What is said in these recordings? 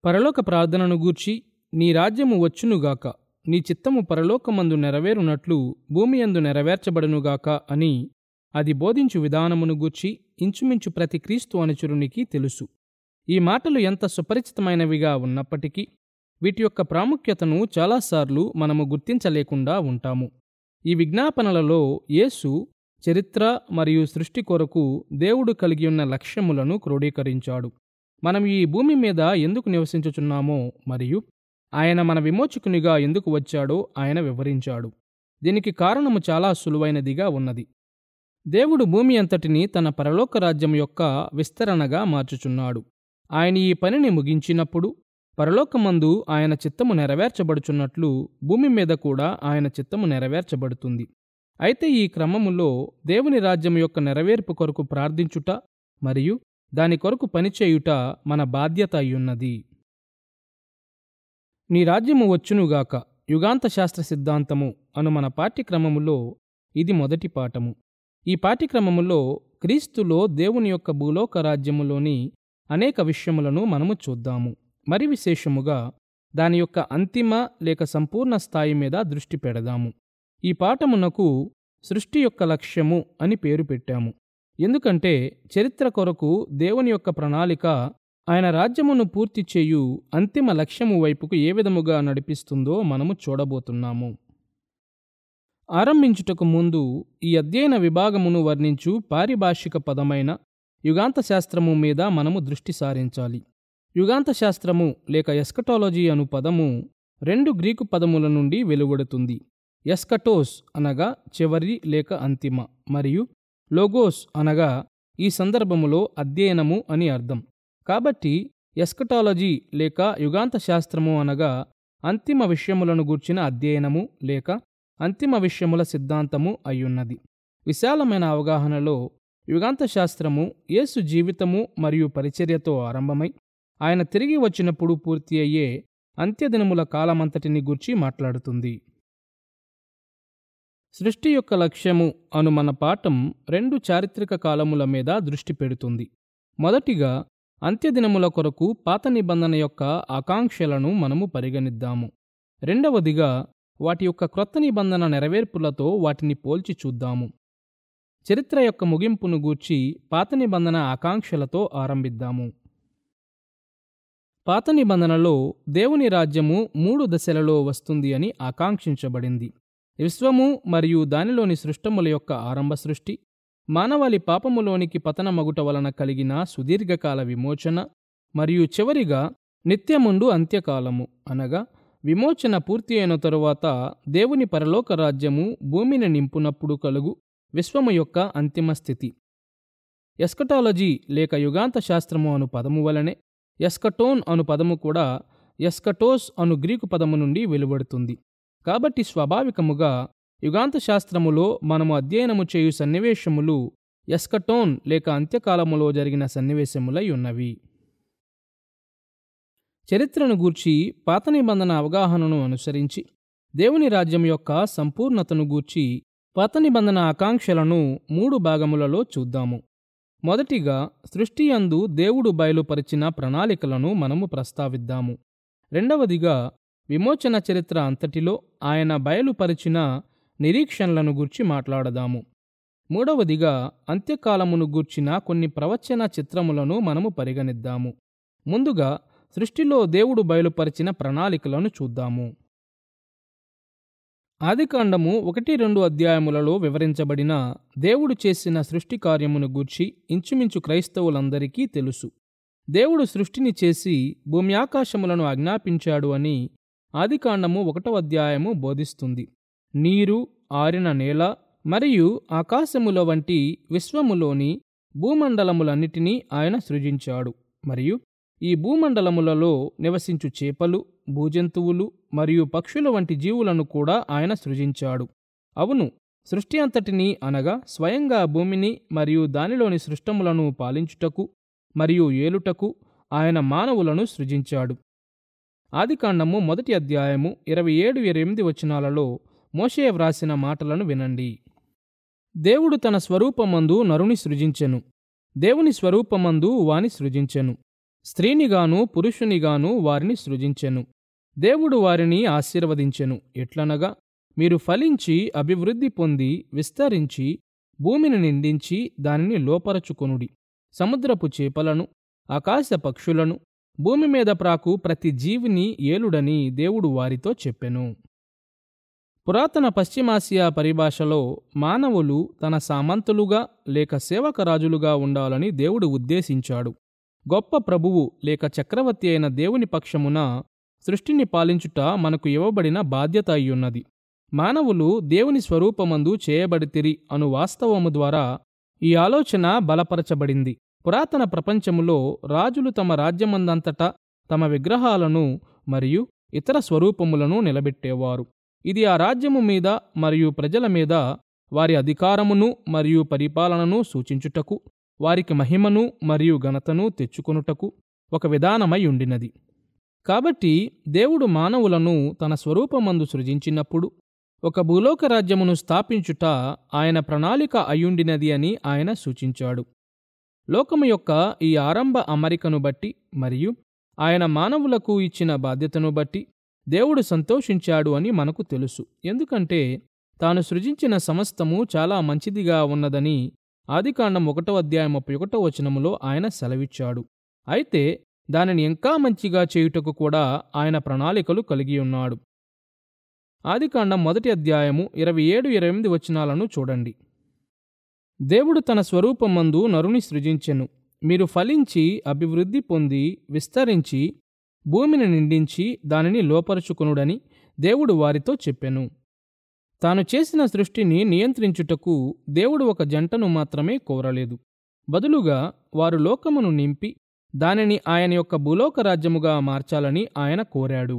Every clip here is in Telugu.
పరలోక ప్రార్థనను గూర్చి నీ రాజ్యము వచ్చునుగాక నీ చిత్తము పరలోకమందు నెరవేరునట్లు భూమి యందు నెరవేర్చబడునుగాక అని అది బోధించు విధానమును గూర్చి ఇంచుమించు ప్రతి క్రీస్తు అనుచరునికి తెలుసు ఈ మాటలు ఎంత సుపరిచితమైనవిగా ఉన్నప్పటికీ వీటి యొక్క ప్రాముఖ్యతను చాలాసార్లు మనము గుర్తించలేకుండా ఉంటాము ఈ విజ్ఞాపనలలో యేసు చరిత్ర మరియు సృష్టి కొరకు దేవుడు కలిగి ఉన్న లక్ష్యములను క్రోడీకరించాడు మనం ఈ భూమి మీద ఎందుకు నివసించుచున్నామో మరియు ఆయన మన విమోచకునిగా ఎందుకు వచ్చాడో ఆయన వివరించాడు దీనికి కారణము చాలా సులువైనదిగా ఉన్నది దేవుడు భూమి అంతటిని తన పరలోక రాజ్యం యొక్క విస్తరణగా మార్చుచున్నాడు ఆయన ఈ పనిని ముగించినప్పుడు పరలోకమందు ఆయన చిత్తము నెరవేర్చబడుచున్నట్లు భూమి మీద కూడా ఆయన చిత్తము నెరవేర్చబడుతుంది అయితే ఈ క్రమములో దేవుని రాజ్యం యొక్క నెరవేర్పు కొరకు ప్రార్థించుట మరియు దాని కొరకు పనిచేయుట మన బాధ్యత అయ్యున్నది నీ రాజ్యము వచ్చునుగాక యుగాంత శాస్త్ర సిద్ధాంతము అను మన పాఠ్యక్రమములో ఇది మొదటి పాఠము ఈ పాఠ్యక్రమములో క్రీస్తులో దేవుని యొక్క భూలోక రాజ్యములోని అనేక విషయములను మనము చూద్దాము మరి విశేషముగా దాని యొక్క అంతిమ లేక సంపూర్ణ స్థాయి మీద దృష్టి పెడదాము ఈ పాఠమునకు సృష్టి యొక్క లక్ష్యము అని పేరు పెట్టాము ఎందుకంటే చరిత్ర కొరకు దేవుని యొక్క ప్రణాళిక ఆయన రాజ్యమును పూర్తి చేయు అంతిమ లక్ష్యము వైపుకు ఏ విధముగా నడిపిస్తుందో మనము చూడబోతున్నాము ఆరంభించుటకు ముందు ఈ అధ్యయన విభాగమును వర్ణించు పారిభాషిక పదమైన యుగాంత శాస్త్రము మీద మనము దృష్టి సారించాలి యుగాంత శాస్త్రము లేక ఎస్కటాలజీ అను పదము రెండు గ్రీకు పదముల నుండి వెలువడుతుంది ఎస్కటోస్ అనగా చివరి లేక అంతిమ మరియు లోగోస్ అనగా ఈ సందర్భములో అధ్యయనము అని అర్థం కాబట్టి ఎస్కటాలజీ లేక యుగాంత శాస్త్రము అనగా అంతిమ విషయములను గూర్చిన అధ్యయనము లేక అంతిమ విషయముల సిద్ధాంతము అయ్యున్నది విశాలమైన అవగాహనలో యుగాంత శాస్త్రము యేసు జీవితము మరియు పరిచర్యతో ఆరంభమై ఆయన తిరిగి వచ్చినప్పుడు పూర్తి అయ్యే అంత్యదినముల కాలమంతటిని గూర్చి మాట్లాడుతుంది సృష్టి యొక్క లక్ష్యము అను మన పాఠం రెండు చారిత్రక కాలముల మీద దృష్టి పెడుతుంది మొదటిగా అంత్యదినముల కొరకు పాత నిబంధన యొక్క ఆకాంక్షలను మనము పరిగణిద్దాము రెండవదిగా వాటి యొక్క క్రొత్త నిబంధన నెరవేర్పులతో వాటిని పోల్చి చూద్దాము చరిత్ర యొక్క ముగింపును గూర్చి పాత నిబంధన ఆకాంక్షలతో ఆరంభిద్దాము పాత నిబంధనలో దేవుని రాజ్యము మూడు దశలలో వస్తుంది అని ఆకాంక్షించబడింది విశ్వము మరియు దానిలోని సృష్టముల యొక్క ఆరంభ సృష్టి మానవాళి పాపములోనికి పతనమగుట వలన కలిగిన సుదీర్ఘకాల విమోచన మరియు చివరిగా నిత్యముండు అంత్యకాలము అనగా విమోచన పూర్తి అయిన తరువాత దేవుని పరలోక రాజ్యము భూమిని నింపునప్పుడు కలుగు విశ్వము యొక్క అంతిమ స్థితి ఎస్కటాలజీ లేక యుగాంత శాస్త్రము అను పదము వలనే ఎస్కటోన్ అను పదము కూడా ఎస్కటోస్ అను గ్రీకు పదము నుండి వెలువడుతుంది కాబట్టి స్వాభావికముగా యుగాంత శాస్త్రములో మనము అధ్యయనము చేయు సన్నివేశములు ఎస్కటోన్ లేక అంత్యకాలములో జరిగిన సన్నివేశములై ఉన్నవి చరిత్రను గూర్చి పాత నిబంధన అవగాహనను అనుసరించి దేవుని రాజ్యం యొక్క సంపూర్ణతను గూర్చి పాత నిబంధన ఆకాంక్షలను మూడు భాగములలో చూద్దాము మొదటిగా సృష్టి అందు దేవుడు బయలుపరిచిన ప్రణాళికలను మనము ప్రస్తావిద్దాము రెండవదిగా విమోచన చరిత్ర అంతటిలో ఆయన బయలుపరిచిన నిరీక్షణలను గూర్చి మాట్లాడదాము మూడవదిగా అంత్యకాలమును గూర్చిన కొన్ని ప్రవచన చిత్రములను మనము పరిగణిద్దాము ముందుగా సృష్టిలో దేవుడు బయలుపరిచిన ప్రణాళికలను చూద్దాము ఆదికాండము ఒకటి రెండు అధ్యాయములలో వివరించబడిన దేవుడు చేసిన సృష్టి కార్యమును గూర్చి ఇంచుమించు క్రైస్తవులందరికీ తెలుసు దేవుడు సృష్టిని చేసి భూమి ఆకాశములను ఆజ్ఞాపించాడు అని ఆదికాండము ఒకటవ అధ్యాయము బోధిస్తుంది నీరు ఆరిన నేల మరియు ఆకాశముల వంటి విశ్వములోని భూమండలములన్నిటినీ ఆయన సృజించాడు మరియు ఈ భూమండలములలో నివసించు చేపలు భూజంతువులు మరియు పక్షుల వంటి జీవులను కూడా ఆయన సృజించాడు అవును సృష్టి అంతటినీ అనగా స్వయంగా భూమిని మరియు దానిలోని సృష్టములను పాలించుటకు మరియు ఏలుటకు ఆయన మానవులను సృజించాడు ఆదికాండము మొదటి అధ్యాయము ఇరవై ఏడు ఎనిమిది వచనాలలో మోషే వ్రాసిన మాటలను వినండి దేవుడు తన స్వరూపమందు నరుని సృజించెను దేవుని స్వరూపమందు వాని సృజించెను స్త్రీనిగాను పురుషునిగాను వారిని సృజించెను దేవుడు వారిని ఆశీర్వదించెను ఎట్లనగా మీరు ఫలించి అభివృద్ధి పొంది విస్తరించి భూమిని నిండించి దానిని లోపరచుకొనుడి సముద్రపు చేపలను ఆకాశ పక్షులను భూమి మీద ప్రాకు ప్రతి జీవిని ఏలుడని దేవుడు వారితో చెప్పెను పురాతన పశ్చిమాసియా పరిభాషలో మానవులు తన సామంతులుగా లేక సేవకరాజులుగా ఉండాలని దేవుడు ఉద్దేశించాడు గొప్ప ప్రభువు లేక చక్రవర్తి అయిన దేవుని పక్షమున సృష్టిని పాలించుట మనకు ఇవ్వబడిన బాధ్యత అయ్యున్నది మానవులు దేవుని స్వరూపమందు చేయబడితిరి అను వాస్తవము ద్వారా ఈ ఆలోచన బలపరచబడింది పురాతన ప్రపంచములో రాజులు తమ రాజ్యమందంతటా తమ విగ్రహాలను మరియు ఇతర స్వరూపములను నిలబెట్టేవారు ఇది ఆ రాజ్యము మీద మరియు ప్రజల మీద వారి అధికారమును మరియు పరిపాలనను సూచించుటకు వారికి మహిమను మరియు ఘనతను తెచ్చుకొనుటకు ఒక విధానమై ఉండినది కాబట్టి దేవుడు మానవులను తన స్వరూపమందు సృజించినప్పుడు ఒక భూలోక రాజ్యమును స్థాపించుట ఆయన ప్రణాళిక అయ్యుండినది అని ఆయన సూచించాడు లోకము యొక్క ఈ ఆరంభ అమరికను బట్టి మరియు ఆయన మానవులకు ఇచ్చిన బాధ్యతను బట్టి దేవుడు సంతోషించాడు అని మనకు తెలుసు ఎందుకంటే తాను సృజించిన సమస్తము చాలా మంచిదిగా ఉన్నదని ఆదికాండం ఒకటో అధ్యాయం ముప్పై ఒకటో వచనములో ఆయన సెలవిచ్చాడు అయితే దానిని ఇంకా మంచిగా చేయుటకు కూడా ఆయన ప్రణాళికలు కలిగి ఉన్నాడు ఆదికాండం మొదటి అధ్యాయము ఇరవై ఏడు ఇరవై ఎనిమిది వచనాలను చూడండి దేవుడు తన స్వరూపమందు నరుని సృజించెను మీరు ఫలించి అభివృద్ధి పొంది విస్తరించి భూమిని నిండించి దానిని లోపరుచుకొనుడని దేవుడు వారితో చెప్పెను తాను చేసిన సృష్టిని నియంత్రించుటకు దేవుడు ఒక జంటను మాత్రమే కోరలేదు బదులుగా వారు లోకమును నింపి దానిని ఆయన యొక్క భూలోక రాజ్యముగా మార్చాలని ఆయన కోరాడు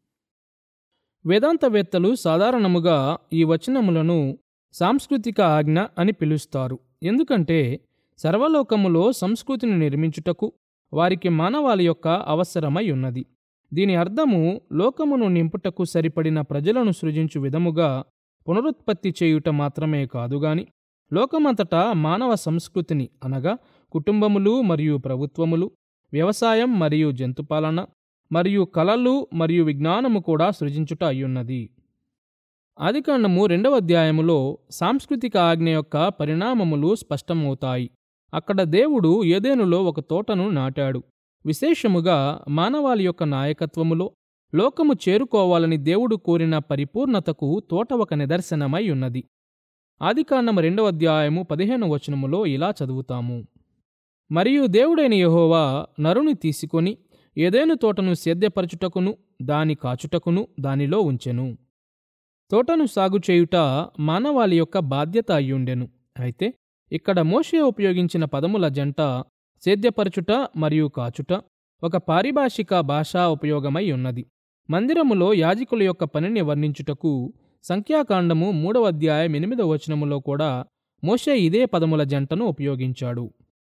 వేదాంతవేత్తలు సాధారణముగా ఈ వచనములను సాంస్కృతిక ఆజ్ఞ అని పిలుస్తారు ఎందుకంటే సర్వలోకములో సంస్కృతిని నిర్మించుటకు వారికి మానవాళి యొక్క అవసరమై ఉన్నది దీని అర్థము లోకమును నింపుటకు సరిపడిన ప్రజలను సృజించు విధముగా పునరుత్పత్తి చేయుట మాత్రమే కాదుగాని లోకమంతటా మానవ సంస్కృతిని అనగా కుటుంబములు మరియు ప్రభుత్వములు వ్యవసాయం మరియు జంతుపాలన మరియు కళలు మరియు విజ్ఞానము కూడా సృజించుట అయ్యున్నది ఆదికాండము రెండవ అధ్యాయములో సాంస్కృతిక ఆజ్ఞ యొక్క పరిణామములు స్పష్టమవుతాయి అక్కడ దేవుడు ఏదేనులో ఒక తోటను నాటాడు విశేషముగా మానవాళి యొక్క నాయకత్వములో లోకము చేరుకోవాలని దేవుడు కోరిన పరిపూర్ణతకు తోట ఒక నిదర్శనమై ఉన్నది ఆదికాండం రెండవ అధ్యాయము పదిహేను వచనములో ఇలా చదువుతాము మరియు దేవుడైన యెహోవా నరుని తీసుకొని ఏదేను తోటను సేద్యపరచుటకును దాని కాచుటకును దానిలో ఉంచెను తోటను సాగు చేయుట మానవాళి యొక్క బాధ్యత అయ్యుండెను అయితే ఇక్కడ మోషే ఉపయోగించిన పదముల జంట సేద్యపరచుట మరియు కాచుట ఒక పారిభాషిక భాషా ఉపయోగమై ఉన్నది మందిరములో యాజకుల యొక్క పనిని వర్ణించుటకు సంఖ్యాకాండము మూడవ అధ్యాయం ఎనిమిదవ వచనములో కూడా మోషే ఇదే పదముల జంటను ఉపయోగించాడు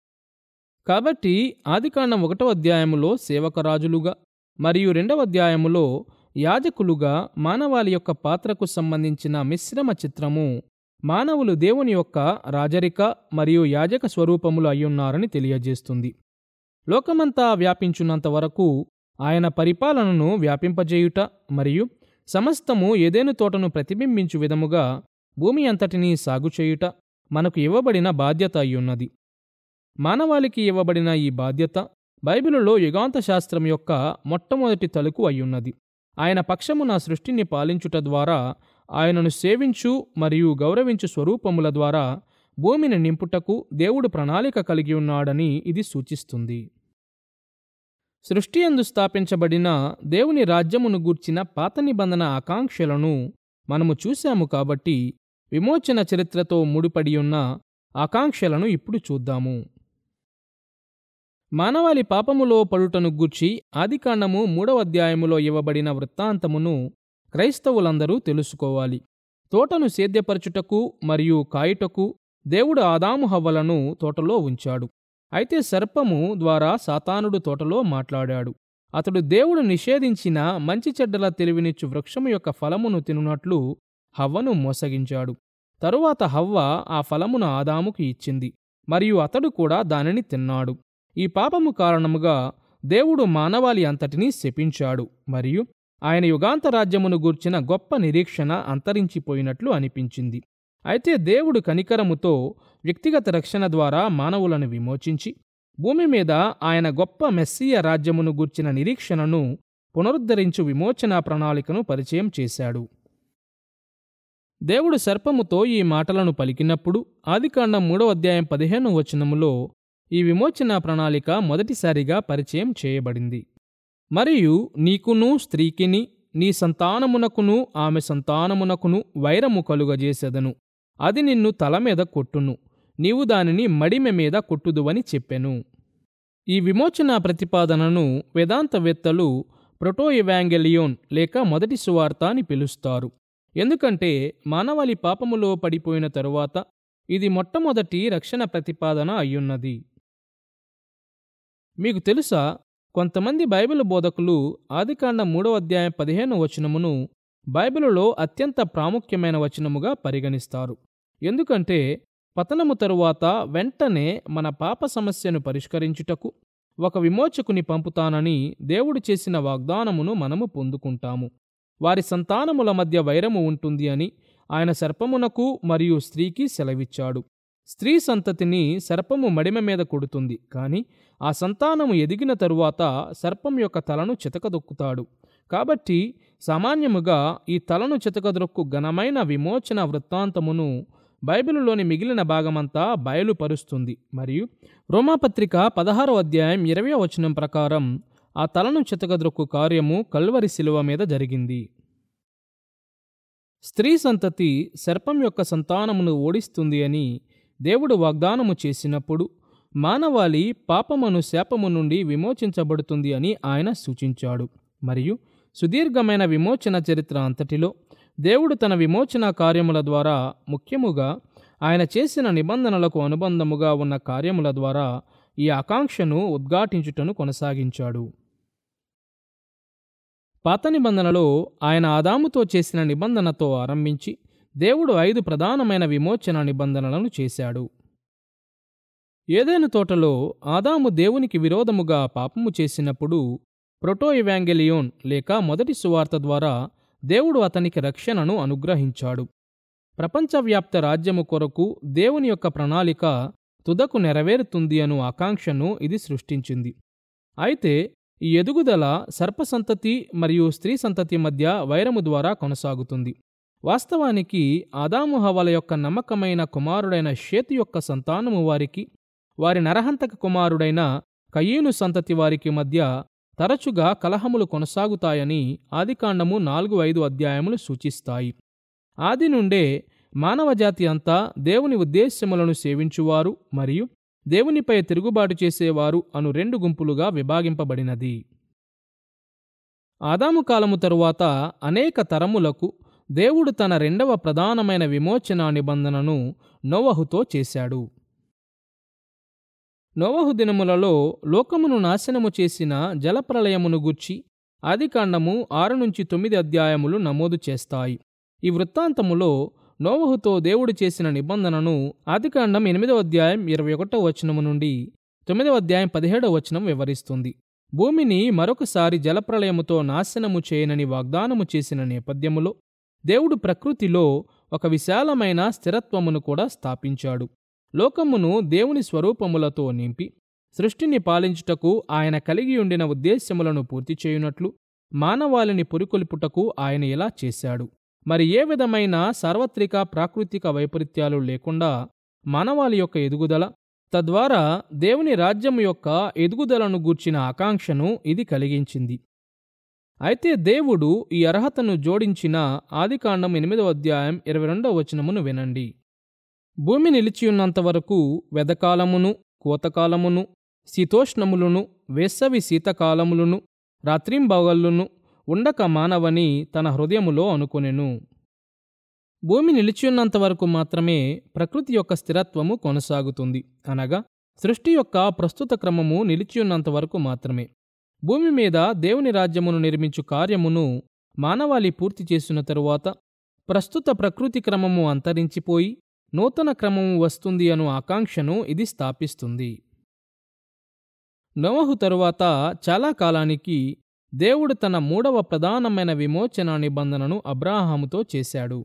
కాబట్టి ఆదికాండం ఒకటవ అధ్యాయములో సేవకరాజులుగా మరియు రెండవ అధ్యాయములో యాజకులుగా మానవాళి యొక్క పాత్రకు సంబంధించిన మిశ్రమ చిత్రము మానవులు దేవుని యొక్క రాజరిక మరియు యాజక స్వరూపములు అయ్యున్నారని తెలియజేస్తుంది లోకమంతా వ్యాపించున్నంత వరకు ఆయన పరిపాలనను వ్యాపింపజేయుట మరియు సమస్తము ఏదేను తోటను ప్రతిబింబించు విధముగా భూమి అంతటినీ సాగు చేయుట మనకు ఇవ్వబడిన బాధ్యత అయ్యున్నది మానవాళికి ఇవ్వబడిన ఈ బాధ్యత బైబిలులో యుగాంత శాస్త్రం యొక్క మొట్టమొదటి తలుకు అయ్యున్నది ఆయన పక్షమున సృష్టిని పాలించుట ద్వారా ఆయనను సేవించు మరియు గౌరవించు స్వరూపముల ద్వారా భూమిని నింపుటకు దేవుడు ప్రణాళిక కలిగి ఉన్నాడని ఇది సూచిస్తుంది సృష్టి అందు స్థాపించబడిన దేవుని రాజ్యమును గూర్చిన పాత నిబంధన ఆకాంక్షలను మనము చూశాము కాబట్టి విమోచన చరిత్రతో ముడిపడి ఉన్న ఆకాంక్షలను ఇప్పుడు చూద్దాము మానవాళి పాపములో పడుటను గూర్చి ఆదికాండము మూడవ అధ్యాయములో ఇవ్వబడిన వృత్తాంతమును క్రైస్తవులందరూ తెలుసుకోవాలి తోటను సేద్యపరచుటకు మరియు కాయుటకు దేవుడు ఆదాము హవ్వలను తోటలో ఉంచాడు అయితే సర్పము ద్వారా సాతానుడు తోటలో మాట్లాడాడు అతడు దేవుడు నిషేధించిన మంచి చెడ్డల తెలివినిచ్చు వృక్షము యొక్క ఫలమును తినునట్లు హవ్వను మోసగించాడు తరువాత హవ్వ ఆ ఫలమును ఆదాముకు ఇచ్చింది మరియు అతడు కూడా దానిని తిన్నాడు ఈ పాపము కారణముగా దేవుడు మానవాళి అంతటినీ శపించాడు మరియు ఆయన యుగాంత రాజ్యమును గూర్చిన గొప్ప నిరీక్షణ అంతరించిపోయినట్లు అనిపించింది అయితే దేవుడు కనికరముతో వ్యక్తిగత రక్షణ ద్వారా మానవులను విమోచించి భూమి మీద ఆయన గొప్ప మెస్సీయ రాజ్యమును గూర్చిన నిరీక్షణను పునరుద్ధరించు విమోచన ప్రణాళికను పరిచయం చేశాడు దేవుడు సర్పముతో ఈ మాటలను పలికినప్పుడు ఆదికాండం మూడవ అధ్యాయం పదిహేను వచనములో ఈ విమోచన ప్రణాళిక మొదటిసారిగా పరిచయం చేయబడింది మరియు నీకును స్త్రీకిని నీ సంతానమునకును ఆమె సంతానమునకును వైరము కలుగజేసెదను అది నిన్ను తల మీద కొట్టును నీవు దానిని మడిమె మీద కొట్టుదువని చెప్పెను ఈ విమోచన ప్రతిపాదనను వేదాంతవేత్తలు ప్రొటో ఇవాంగెలియోన్ లేక మొదటి సువార్త అని పిలుస్తారు ఎందుకంటే మానవాళి పాపములో పడిపోయిన తరువాత ఇది మొట్టమొదటి రక్షణ ప్రతిపాదన అయ్యున్నది మీకు తెలుసా కొంతమంది బైబిల్ బోధకులు ఆదికాండం మూడవ అధ్యాయం పదిహేను వచనమును బైబిలులో అత్యంత ప్రాముఖ్యమైన వచనముగా పరిగణిస్తారు ఎందుకంటే పతనము తరువాత వెంటనే మన పాప సమస్యను పరిష్కరించుటకు ఒక విమోచకుని పంపుతానని దేవుడు చేసిన వాగ్దానమును మనము పొందుకుంటాము వారి సంతానముల మధ్య వైరము ఉంటుంది అని ఆయన సర్పమునకు మరియు స్త్రీకి సెలవిచ్చాడు స్త్రీ సంతతిని సర్పము మడిమ మీద కొడుతుంది కాని ఆ సంతానము ఎదిగిన తరువాత సర్పం యొక్క తలను చితకదొక్కుతాడు కాబట్టి సామాన్యముగా ఈ తలను చితకదొక్కు ఘనమైన విమోచన వృత్తాంతమును బైబిలులోని మిగిలిన భాగమంతా బయలుపరుస్తుంది మరియు రోమాపత్రిక పదహారో అధ్యాయం ఇరవై వచనం ప్రకారం ఆ తలను చితకద్రొక్కు కార్యము కల్వరి శిలువ మీద జరిగింది స్త్రీ సంతతి సర్పం యొక్క సంతానమును ఓడిస్తుంది అని దేవుడు వాగ్దానము చేసినప్పుడు మానవాళి పాపమును శాపము నుండి విమోచించబడుతుంది అని ఆయన సూచించాడు మరియు సుదీర్ఘమైన విమోచన చరిత్ర అంతటిలో దేవుడు తన విమోచన కార్యముల ద్వారా ముఖ్యముగా ఆయన చేసిన నిబంధనలకు అనుబంధముగా ఉన్న కార్యముల ద్వారా ఈ ఆకాంక్షను ఉద్ఘాటించుటను కొనసాగించాడు పాత నిబంధనలో ఆయన ఆదాముతో చేసిన నిబంధనతో ఆరంభించి దేవుడు ఐదు ప్రధానమైన విమోచన నిబంధనలను చేశాడు ఏదైనా తోటలో ఆదాము దేవునికి విరోధముగా పాపము చేసినప్పుడు ప్రొటో ఇవాంగెలియోన్ లేక మొదటి సువార్త ద్వారా దేవుడు అతనికి రక్షణను అనుగ్రహించాడు ప్రపంచవ్యాప్త రాజ్యము కొరకు దేవుని యొక్క ప్రణాళిక తుదకు నెరవేరుతుంది అను ఆకాంక్షను ఇది సృష్టించింది అయితే ఈ ఎదుగుదల సర్పసంతతి మరియు స్త్రీ సంతతి మధ్య వైరము ద్వారా కొనసాగుతుంది వాస్తవానికి ఆదాము హవల యొక్క నమ్మకమైన కుమారుడైన షేతు యొక్క సంతానము వారికి వారి నరహంతక కుమారుడైన కయ్యూను సంతతి వారికి మధ్య తరచుగా కలహములు కొనసాగుతాయని ఆదికాండము నాలుగు ఐదు అధ్యాయములు సూచిస్తాయి ఆది నుండే మానవజాతి అంతా దేవుని ఉద్దేశ్యములను సేవించువారు మరియు దేవునిపై తిరుగుబాటు చేసేవారు అను రెండు గుంపులుగా విభాగింపబడినది ఆదాము కాలము తరువాత అనేక తరములకు దేవుడు తన రెండవ ప్రధానమైన విమోచన నిబంధనను నోవహుతో చేశాడు నోవహు దినములలో లోకమును నాశనము చేసిన జలప్రలయమును గుర్చి ఆదికాండము ఆరు నుంచి తొమ్మిది అధ్యాయములు నమోదు చేస్తాయి ఈ వృత్తాంతములో నోవహుతో దేవుడు చేసిన నిబంధనను ఆదికాండం ఎనిమిదవ అధ్యాయం ఇరవై ఒకటో వచనము నుండి తొమ్మిదవ అధ్యాయం పదిహేడవ వచనం వివరిస్తుంది భూమిని మరొకసారి జలప్రలయముతో నాశనము చేయనని వాగ్దానము చేసిన నేపథ్యములో దేవుడు ప్రకృతిలో ఒక విశాలమైన స్థిరత్వమును కూడా స్థాపించాడు లోకమును దేవుని స్వరూపములతో నింపి సృష్టిని పాలించుటకు ఆయన కలిగి ఉండిన ఉద్దేశ్యములను పూర్తి చేయునట్లు మానవాళిని పురికొల్పుటకు ఆయన ఇలా చేశాడు మరి ఏ విధమైన సార్వత్రిక ప్రాకృతిక వైపరీత్యాలు లేకుండా మానవాళి యొక్క ఎదుగుదల తద్వారా దేవుని రాజ్యము యొక్క ఎదుగుదలను గూర్చిన ఆకాంక్షను ఇది కలిగించింది అయితే దేవుడు ఈ అర్హతను జోడించిన ఆదికాండం ఎనిమిదవ అధ్యాయం ఇరవై రెండవ వచనమును వినండి భూమి నిలిచియున్నంత వరకు వెదకాలమును కోతకాలమును శీతోష్ణములను వేసవి శీతకాలములను రాత్రింబగళ్ళును ఉండక మానవని తన హృదయములో అనుకొనెను భూమి నిలిచియున్నంత వరకు మాత్రమే ప్రకృతి యొక్క స్థిరత్వము కొనసాగుతుంది అనగా సృష్టి యొక్క ప్రస్తుత క్రమము నిలిచియున్నంత వరకు మాత్రమే భూమి మీద దేవుని రాజ్యమును నిర్మించు కార్యమును మానవాళి పూర్తి చేసిన తరువాత ప్రస్తుత ప్రకృతి క్రమము అంతరించిపోయి నూతన క్రమము వస్తుంది అను ఆకాంక్షను ఇది స్థాపిస్తుంది నోవహు తరువాత చాలా కాలానికి దేవుడు తన మూడవ ప్రధానమైన విమోచన నిబంధనను అబ్రాహాముతో చేశాడు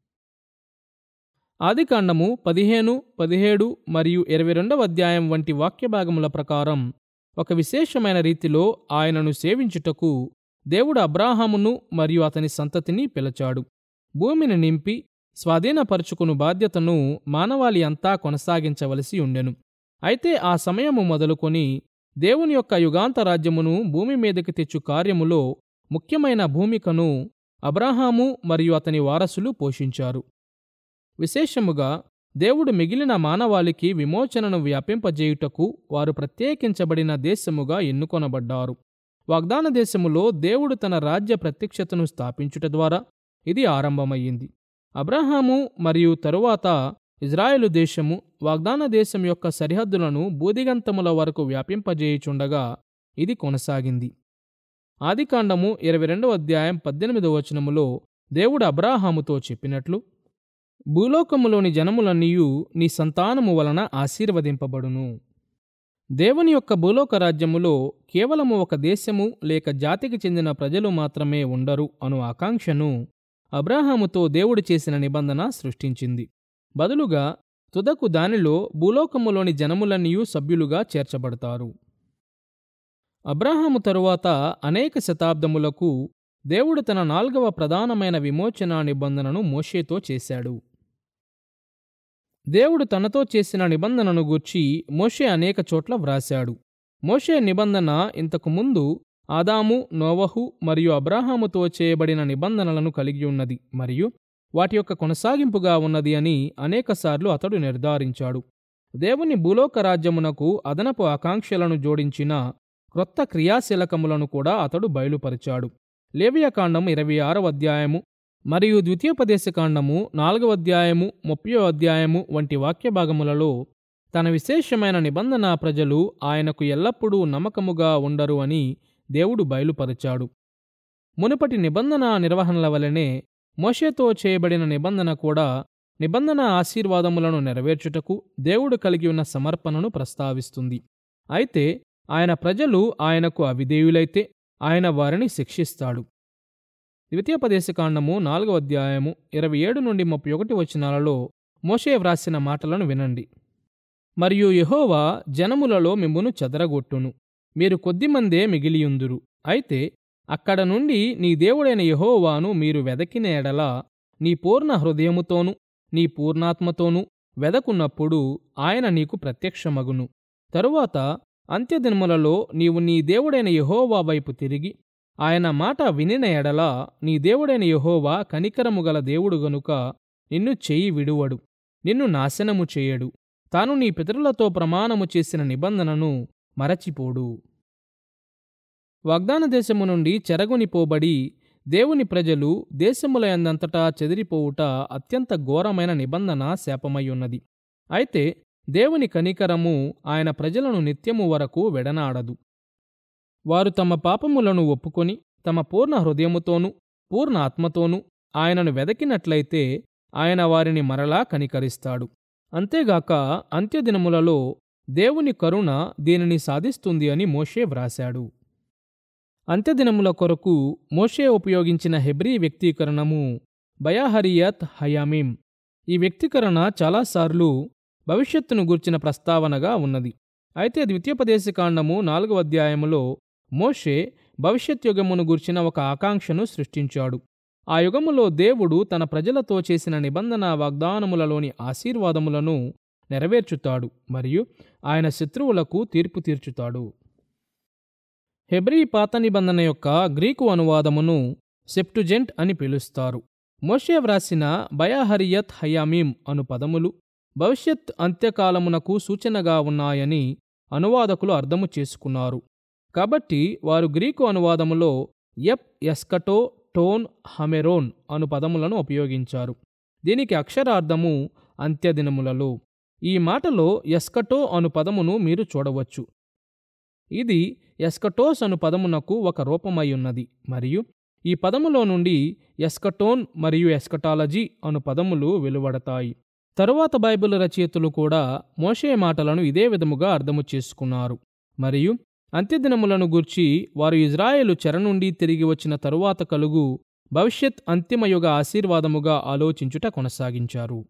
ఆదికాండము పదిహేను పదిహేడు మరియు ఇరవై రెండవ అధ్యాయం వంటి వాక్య భాగముల ప్రకారం ఒక విశేషమైన రీతిలో ఆయనను సేవించుటకు దేవుడు అబ్రాహామును మరియు అతని సంతతిని పిలిచాడు భూమిని నింపి స్వాధీనపరుచుకుని బాధ్యతను మానవాళి అంతా కొనసాగించవలసి ఉండెను అయితే ఆ సమయము మొదలుకొని దేవుని యొక్క యుగాంత రాజ్యమును భూమి మీదకి తెచ్చు కార్యములో ముఖ్యమైన భూమికను అబ్రాహాము మరియు అతని వారసులు పోషించారు విశేషముగా దేవుడు మిగిలిన మానవాళికి విమోచనను వ్యాపింపజేయుటకు వారు ప్రత్యేకించబడిన దేశముగా ఎన్నుకొనబడ్డారు వాగ్దాన దేశములో దేవుడు తన రాజ్య ప్రత్యక్షతను స్థాపించుట ద్వారా ఇది ఆరంభమయ్యింది అబ్రహాము మరియు తరువాత ఇజ్రాయేలు దేశము వాగ్దాన దేశం యొక్క సరిహద్దులను బూదిగంతముల వరకు వ్యాపింపజేయుచుండగా ఇది కొనసాగింది ఆదికాండము ఇరవై రెండవ అధ్యాయం పద్దెనిమిదవ వచనములో దేవుడు అబ్రాహాముతో చెప్పినట్లు భూలోకములోని జనములన్నీయు నీ సంతానము వలన ఆశీర్వదింపబడును దేవుని యొక్క భూలోక రాజ్యములో కేవలము ఒక దేశము లేక జాతికి చెందిన ప్రజలు మాత్రమే ఉండరు అను ఆకాంక్షను అబ్రాహాముతో దేవుడు చేసిన నిబంధన సృష్టించింది బదులుగా తుదకు దానిలో భూలోకములోని జనములన్నీయూ సభ్యులుగా చేర్చబడతారు అబ్రాహాము తరువాత అనేక శతాబ్దములకు దేవుడు తన నాల్గవ ప్రధానమైన విమోచన నిబంధనను మోషేతో చేశాడు దేవుడు తనతో చేసిన నిబంధనను గూర్చి మోషే అనేక చోట్ల వ్రాశాడు మోషే నిబంధన ఇంతకు ముందు ఆదాము నోవహు మరియు అబ్రాహాముతో చేయబడిన నిబంధనలను కలిగి ఉన్నది మరియు వాటి యొక్క కొనసాగింపుగా ఉన్నది అని అనేకసార్లు అతడు నిర్ధారించాడు దేవుని భూలోక రాజ్యమునకు అదనపు ఆకాంక్షలను జోడించిన క్రొత్త క్రియాశీలకములను కూడా అతడు బయలుపరిచాడు లేవియకాండం ఇరవై ఆరవ అధ్యాయము మరియు ద్వితీయోపదేశకాండము నాలుగవ అధ్యాయము ముప్పయో అధ్యాయము వంటి వాక్య భాగములలో తన విశేషమైన నిబంధన ప్రజలు ఆయనకు ఎల్లప్పుడూ నమ్మకముగా ఉండరు అని దేవుడు బయలుపరిచాడు మునుపటి నిబంధన నిర్వహణల వలనే మోషేతో చేయబడిన నిబంధన కూడా నిబంధన ఆశీర్వాదములను నెరవేర్చుటకు దేవుడు కలిగి ఉన్న సమర్పణను ప్రస్తావిస్తుంది అయితే ఆయన ప్రజలు ఆయనకు అవిధేయులైతే ఆయన వారిని శిక్షిస్తాడు ద్వితీయోపదేశకాండము నాలుగవ అధ్యాయము ఇరవై ఏడు నుండి ముప్పై ఒకటి వచనాలలో మోషే వ్రాసిన మాటలను వినండి మరియు యెహోవా జనములలో మిమ్మును చెదరగొట్టును మీరు కొద్దిమందే మిగిలియుందురు అయితే అక్కడ నుండి నీ దేవుడైన యెహోవాను మీరు వెదకిన ఎడల నీ పూర్ణ హృదయముతోనూ నీ పూర్ణాత్మతోనూ వెదకున్నప్పుడు ఆయన నీకు ప్రత్యక్షమగును తరువాత అంత్యదినములలో నీవు నీ దేవుడైన యెహోవా వైపు తిరిగి ఆయన మాట వినిన ఎడల నీ దేవుడైన యెహోవా కనికరము గల దేవుడు గనుక నిన్ను చెయ్యి విడువడు నిన్ను నాశనము చేయడు తాను నీ పితరులతో ప్రమాణము చేసిన నిబంధనను మరచిపోడు వాగ్దాన దేశము నుండి చెరగొనిపోబడి దేవుని ప్రజలు దేశములయందంతటా చెదిరిపోవుట అత్యంత ఘోరమైన నిబంధన శాపమయ్యున్నది అయితే దేవుని కనికరము ఆయన ప్రజలను నిత్యము వరకు వెడనాడదు వారు తమ పాపములను ఒప్పుకొని తమ పూర్ణ హృదయముతోనూ పూర్ణ ఆత్మతోనూ ఆయనను వెదకినట్లయితే ఆయన వారిని మరలా కనికరిస్తాడు అంతేగాక అంత్యదినములలో దేవుని కరుణ దీనిని సాధిస్తుంది అని మోషే వ్రాశాడు అంత్యదినముల కొరకు మోషే ఉపయోగించిన హెబ్రీ వ్యక్తీకరణము బయాహరియత్ హయామీం ఈ వ్యక్తీకరణ చాలాసార్లు భవిష్యత్తును గూర్చిన ప్రస్తావనగా ఉన్నది అయితే ద్వితీయోపదేశకాండము నాలుగవ అధ్యాయములో మోషే భవిష్యత్ యుగమును గూర్చిన ఒక ఆకాంక్షను సృష్టించాడు ఆ యుగములో దేవుడు తన ప్రజలతో చేసిన నిబంధన వాగ్దానములలోని ఆశీర్వాదములను నెరవేర్చుతాడు మరియు ఆయన శత్రువులకు తీర్పు తీర్చుతాడు హెబ్రీ పాత నిబంధన యొక్క గ్రీకు అనువాదమును సెప్టుజెంట్ అని పిలుస్తారు మోషే వ్రాసిన బయాహరియత్ హయామీం అను పదములు భవిష్యత్ అంత్యకాలమునకు సూచనగా ఉన్నాయని అనువాదకులు అర్థము చేసుకున్నారు కాబట్టి వారు గ్రీకు అనువాదములో ఎప్ ఎస్కటో టోన్ హమెరోన్ అను పదములను ఉపయోగించారు దీనికి అక్షరార్థము అంత్యదినములలో ఈ మాటలో ఎస్కటో అను పదమును మీరు చూడవచ్చు ఇది ఎస్కటోస్ అను పదమునకు ఒక రూపమై ఉన్నది మరియు ఈ పదములో నుండి ఎస్కటోన్ మరియు ఎస్కటాలజీ అను పదములు వెలువడతాయి తరువాత బైబిల్ రచయితలు కూడా మోషే మాటలను ఇదే విధముగా అర్థము చేసుకున్నారు మరియు అంత్యదినములను గూర్చి వారు ఇజ్రాయేలు చెర నుండి తిరిగి వచ్చిన తరువాత కలుగు భవిష్యత్ అంతిమయుగ ఆశీర్వాదముగా ఆలోచించుట కొనసాగించారు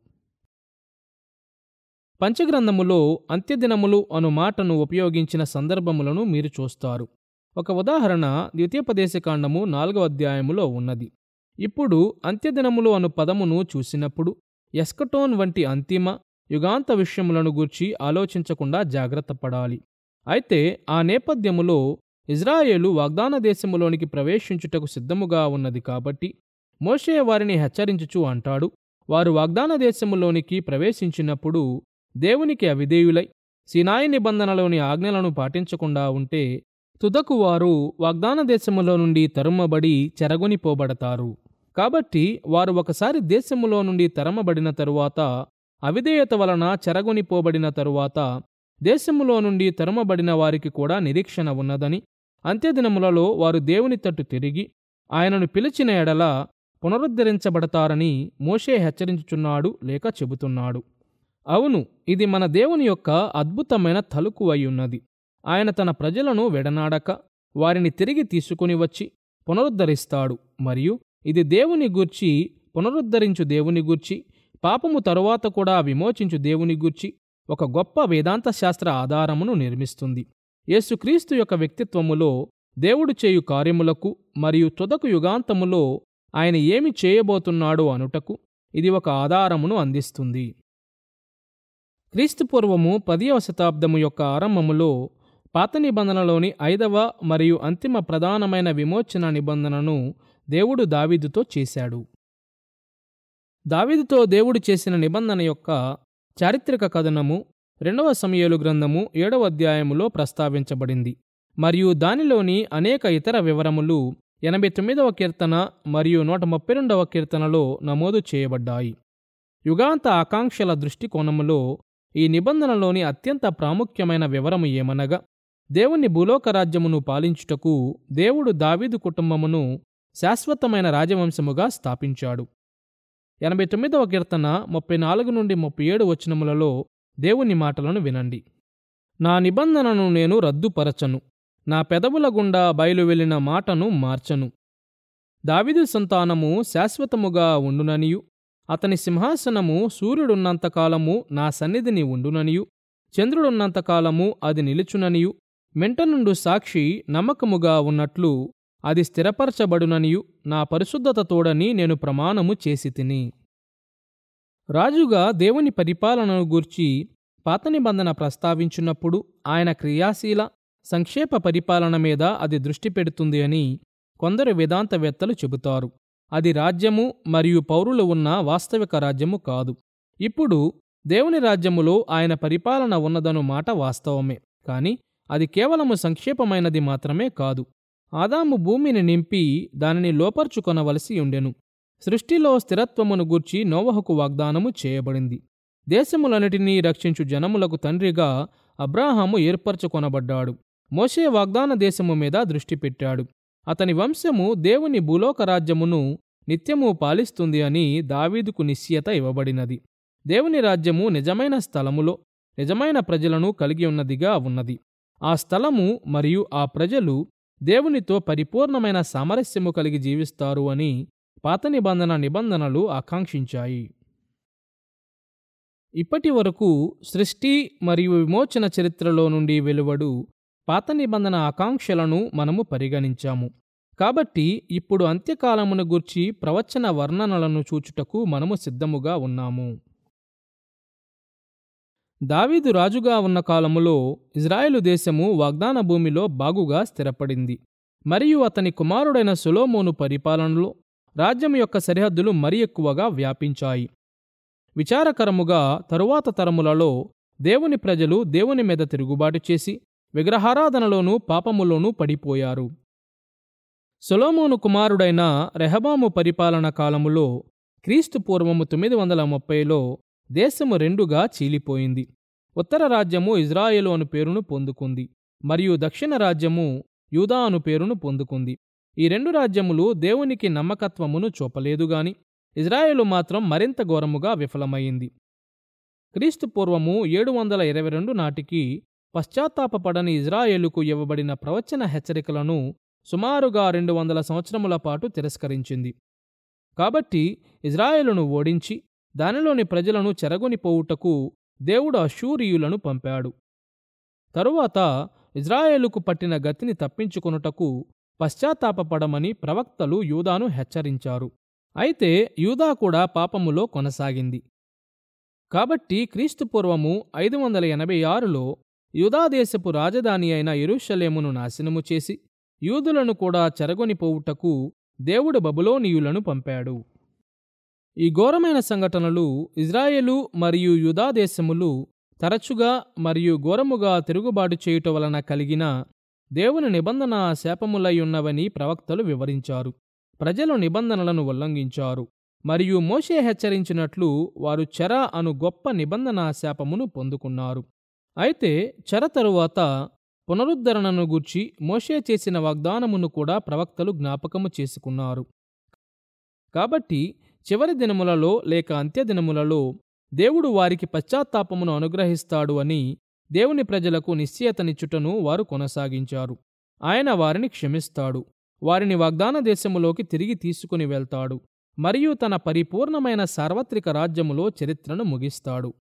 పంచగ్రంథములో అంత్యదినములు అను మాటను ఉపయోగించిన సందర్భములను మీరు చూస్తారు ఒక ఉదాహరణ ద్వితీయోపదేశకాండము నాలుగవ అధ్యాయములో ఉన్నది ఇప్పుడు అంత్యదినములు అను పదమును చూసినప్పుడు ఎస్కటోన్ వంటి అంతిమ యుగాంత విషయములను గూర్చి ఆలోచించకుండా జాగ్రత్త పడాలి అయితే ఆ నేపథ్యములో ఇజ్రాయేలు వాగ్దాన దేశములోనికి ప్రవేశించుటకు సిద్ధముగా ఉన్నది కాబట్టి మోషే వారిని హెచ్చరించుచు అంటాడు వారు వాగ్దాన దేశములోనికి ప్రవేశించినప్పుడు దేవునికి అవిధేయులై సినాయి నిబంధనలోని ఆజ్ఞలను పాటించకుండా ఉంటే తుదకు వారు వాగ్దాన దేశములో నుండి తరుమబడి చెరగొనిపోబడతారు కాబట్టి వారు ఒకసారి దేశములో నుండి తరమబడిన తరువాత అవిధేయత వలన చెరగొనిపోబడిన తరువాత దేశములో నుండి తరుమబడిన వారికి కూడా నిరీక్షణ ఉన్నదని అంత్యదినములలో వారు దేవుని తట్టు తిరిగి ఆయనను పిలిచిన ఎడల పునరుద్ధరించబడతారని మోషే హెచ్చరించుచున్నాడు లేక చెబుతున్నాడు అవును ఇది మన దేవుని యొక్క అద్భుతమైన తలుకు అయ్యున్నది ఆయన తన ప్రజలను వెడనాడక వారిని తిరిగి తీసుకుని వచ్చి పునరుద్ధరిస్తాడు మరియు ఇది దేవుని గూర్చి పునరుద్ధరించు దేవుని గూర్చి పాపము తరువాత కూడా విమోచించు దేవుని గూర్చి ఒక గొప్ప వేదాంత శాస్త్ర ఆధారమును నిర్మిస్తుంది యేసుక్రీస్తు యొక్క వ్యక్తిత్వములో దేవుడు చేయు కార్యములకు మరియు తుదకు యుగాంతములో ఆయన ఏమి చేయబోతున్నాడో అనుటకు ఇది ఒక ఆధారమును అందిస్తుంది క్రీస్తుపూర్వము పదియవ శతాబ్దము యొక్క ఆరంభములో పాత నిబంధనలోని ఐదవ మరియు అంతిమ ప్రధానమైన విమోచన నిబంధనను దేవుడు దావీదుతో చేశాడు దావీదుతో దేవుడు చేసిన నిబంధన యొక్క చారిత్రక కథనము రెండవ సమయలు గ్రంథము ఏడవ అధ్యాయములో ప్రస్తావించబడింది మరియు దానిలోని అనేక ఇతర వివరములు ఎనభై తొమ్మిదవ కీర్తన మరియు నూట ముప్పై రెండవ కీర్తనలో నమోదు చేయబడ్డాయి యుగాంత ఆకాంక్షల దృష్టికోణములో ఈ నిబంధనలోని అత్యంత ప్రాముఖ్యమైన వివరము ఏమనగా దేవుని భూలోక రాజ్యమును పాలించుటకు దేవుడు దావీదు కుటుంబమును శాశ్వతమైన రాజవంశముగా స్థాపించాడు ఎనభై తొమ్మిదవ కీర్తన ముప్పై నాలుగు నుండి ముప్పై ఏడు వచనములలో దేవుని మాటలను వినండి నా నిబంధనను నేను రద్దుపరచను నా పెదవుల గుండా బయలు వెళ్ళిన మాటను మార్చను దావిదు సంతానము శాశ్వతముగా ఉండుననియు అతని సింహాసనము సూర్యుడున్నంతకాలము నా సన్నిధిని ఉండుననియు చంద్రుడున్నంతకాలము అది నిలుచుననియు మెంటనుండు సాక్షి నమ్మకముగా ఉన్నట్లు అది స్థిరపరచబడుననియు నా పరిశుద్ధత తోడని నేను ప్రమాణము చేసి తిని రాజుగా దేవుని పరిపాలనను గూర్చి పాత నిబంధన ప్రస్తావించున్నప్పుడు ఆయన క్రియాశీల సంక్షేప పరిపాలన మీద అది దృష్టి పెడుతుంది అని కొందరు వేదాంతవేత్తలు చెబుతారు అది రాజ్యము మరియు పౌరులు ఉన్న వాస్తవిక రాజ్యము కాదు ఇప్పుడు దేవుని రాజ్యములో ఆయన పరిపాలన ఉన్నదను మాట వాస్తవమే కాని అది కేవలము సంక్షేపమైనది మాత్రమే కాదు ఆదాము భూమిని నింపి దానిని లోపర్చుకొనవలసి ఉండెను సృష్టిలో స్థిరత్వమును గూర్చి నోవహకు వాగ్దానము చేయబడింది దేశములన్నిటినీ రక్షించు జనములకు తండ్రిగా అబ్రాహాము ఏర్పరచుకొనబడ్డాడు మోషే వాగ్దాన దేశము మీద దృష్టి పెట్టాడు అతని వంశము దేవుని భూలోక రాజ్యమును నిత్యము పాలిస్తుంది అని దావీదుకు నిశ్చయత ఇవ్వబడినది దేవుని రాజ్యము నిజమైన స్థలములో నిజమైన ప్రజలను కలిగి ఉన్నదిగా ఉన్నది ఆ స్థలము మరియు ఆ ప్రజలు దేవునితో పరిపూర్ణమైన సామరస్యము కలిగి జీవిస్తారు అని పాత నిబంధన నిబంధనలు ఆకాంక్షించాయి ఇప్పటి వరకు సృష్టి మరియు విమోచన చరిత్రలో నుండి వెలువడు పాత నిబంధన ఆకాంక్షలను మనము పరిగణించాము కాబట్టి ఇప్పుడు అంత్యకాలమును గూర్చి ప్రవచన వర్ణనలను చూచుటకు మనము సిద్ధముగా ఉన్నాము దావీదు రాజుగా ఉన్న కాలములో ఇజ్రాయేలు దేశము వాగ్దాన భూమిలో బాగుగా స్థిరపడింది మరియు అతని కుమారుడైన సొలోమోను పరిపాలనలో రాజ్యం యొక్క సరిహద్దులు మరి ఎక్కువగా వ్యాపించాయి విచారకరముగా తరువాత తరములలో దేవుని ప్రజలు దేవుని మీద తిరుగుబాటు చేసి విగ్రహారాధనలోనూ పాపములోనూ పడిపోయారు సొలోమోను కుమారుడైన రెహబాము పరిపాలన కాలములో క్రీస్తు పూర్వము తొమ్మిది వందల ముప్పైలో దేశము రెండుగా చీలిపోయింది ఉత్తర రాజ్యము ఇజ్రాయేలు అను పేరును పొందుకుంది మరియు దక్షిణ రాజ్యము యూదా అను పేరును పొందుకుంది ఈ రెండు రాజ్యములు దేవునికి నమ్మకత్వమును చూపలేదుగాని ఇజ్రాయేలు మాత్రం మరింత ఘోరముగా విఫలమైంది క్రీస్తు పూర్వము ఏడు వందల ఇరవై రెండు నాటికి పశ్చాత్తాపపడని ఇజ్రాయేలుకు ఇవ్వబడిన ప్రవచన హెచ్చరికలను సుమారుగా రెండు వందల సంవత్సరముల పాటు తిరస్కరించింది కాబట్టి ఇజ్రాయేలును ఓడించి దానిలోని ప్రజలను చెరగొనిపోవుటకు దేవుడు అశూరియులను పంపాడు తరువాత ఇజ్రాయేలుకు పట్టిన గతిని తప్పించుకొనుటకు పశ్చాత్తాపపడమని ప్రవక్తలు యూదాను హెచ్చరించారు అయితే యూదా కూడా పాపములో కొనసాగింది కాబట్టి క్రీస్తుపూర్వము ఐదు వందల ఎనభై ఆరులో యూదాదేశపు రాజధాని అయిన ఎరుషలేమును నాశనము చేసి యూదులను కూడా చెరగొనిపోవుటకు దేవుడు బబులోనీయులను పంపాడు ఈ ఘోరమైన సంఘటనలు ఇజ్రాయేలు మరియు యూదా దేశములు తరచుగా మరియు ఘోరముగా తిరుగుబాటు చేయుట వలన కలిగిన దేవుని నిబంధన శాపములై ఉన్నవని ప్రవక్తలు వివరించారు ప్రజలు నిబంధనలను ఉల్లంఘించారు మరియు మోషే హెచ్చరించినట్లు వారు చెర అను గొప్ప నిబంధన శాపమును పొందుకున్నారు అయితే చెర తరువాత పునరుద్ధరణను గూర్చి మోషే చేసిన వాగ్దానమును కూడా ప్రవక్తలు జ్ఞాపకము చేసుకున్నారు కాబట్టి చివరి దినములలో లేక అంత్యదినములలో దేవుడు వారికి పశ్చాత్తాపమును అనుగ్రహిస్తాడు అని దేవుని ప్రజలకు నిశ్చయతనిచ్చుటను వారు కొనసాగించారు ఆయన వారిని క్షమిస్తాడు వారిని వాగ్దాన దేశములోకి తిరిగి తీసుకుని వెళ్తాడు మరియు తన పరిపూర్ణమైన సార్వత్రిక రాజ్యములో చరిత్రను ముగిస్తాడు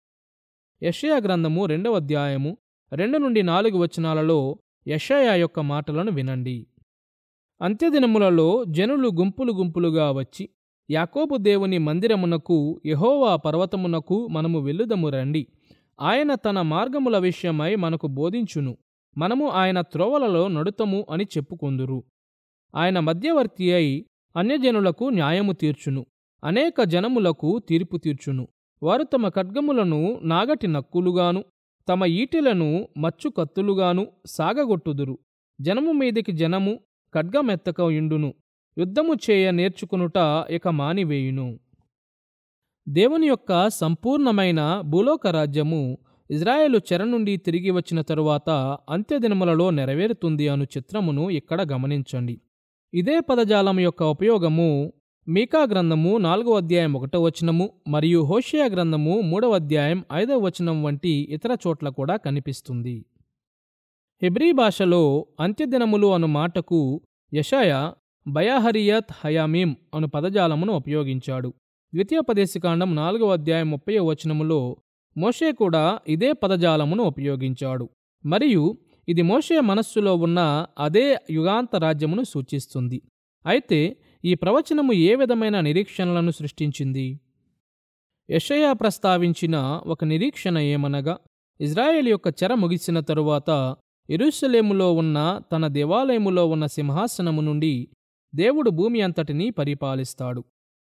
యషయా గ్రంథము రెండవ అధ్యాయము రెండు నుండి నాలుగు వచనాలలో యషయా యొక్క మాటలను వినండి అంత్యదినములలో జనులు గుంపులు గుంపులుగా వచ్చి యాకోబు దేవుని మందిరమునకు యహోవా పర్వతమునకు మనము వెళ్ళుదము రండి ఆయన తన మార్గముల విషయమై మనకు బోధించును మనము ఆయన త్రోవలలో నడుతము అని చెప్పుకొందురు ఆయన మధ్యవర్తి అయి అన్యజనులకు న్యాయము తీర్చును అనేక జనములకు తీర్పు తీర్చును వారు తమ ఖడ్గములను నాగటి నక్కులుగాను తమ ఈటెలను మచ్చు కత్తులుగాను సాగగొట్టుదురు జనము మీదికి జనము ఖడ్గమెత్తక ఇండును యుద్ధము చేయ నేర్చుకునుట ఇక మానివేయును దేవుని యొక్క సంపూర్ణమైన భూలోక రాజ్యము ఇజ్రాయేలు చెర నుండి తిరిగి వచ్చిన తరువాత అంత్యదినములలో నెరవేరుతుంది అను చిత్రమును ఇక్కడ గమనించండి ఇదే పదజాలం యొక్క ఉపయోగము మీకా గ్రంథము నాలుగవ అధ్యాయం ఒకటో వచనము మరియు హోషియా గ్రంథము మూడవ అధ్యాయం ఐదవ వచనం వంటి ఇతర చోట్ల కూడా కనిపిస్తుంది హెబ్రీ భాషలో అంత్యదినములు అను మాటకు యషయ బయాహరియత్ హయామీం అను పదజాలమును ఉపయోగించాడు ద్వితీయోపదేశకాండం నాలుగవ అధ్యాయం ముప్పై వచనములో మోషే కూడా ఇదే పదజాలమును ఉపయోగించాడు మరియు ఇది మోషే మనస్సులో ఉన్న అదే యుగాంత రాజ్యమును సూచిస్తుంది అయితే ఈ ప్రవచనము ఏ విధమైన నిరీక్షణలను సృష్టించింది యషయా ప్రస్తావించిన ఒక నిరీక్షణ ఏమనగా ఇజ్రాయేల్ యొక్క చెర ముగిసిన తరువాత ఎరుషలేములో ఉన్న తన దేవాలయములో ఉన్న సింహాసనము నుండి దేవుడు భూమి అంతటినీ పరిపాలిస్తాడు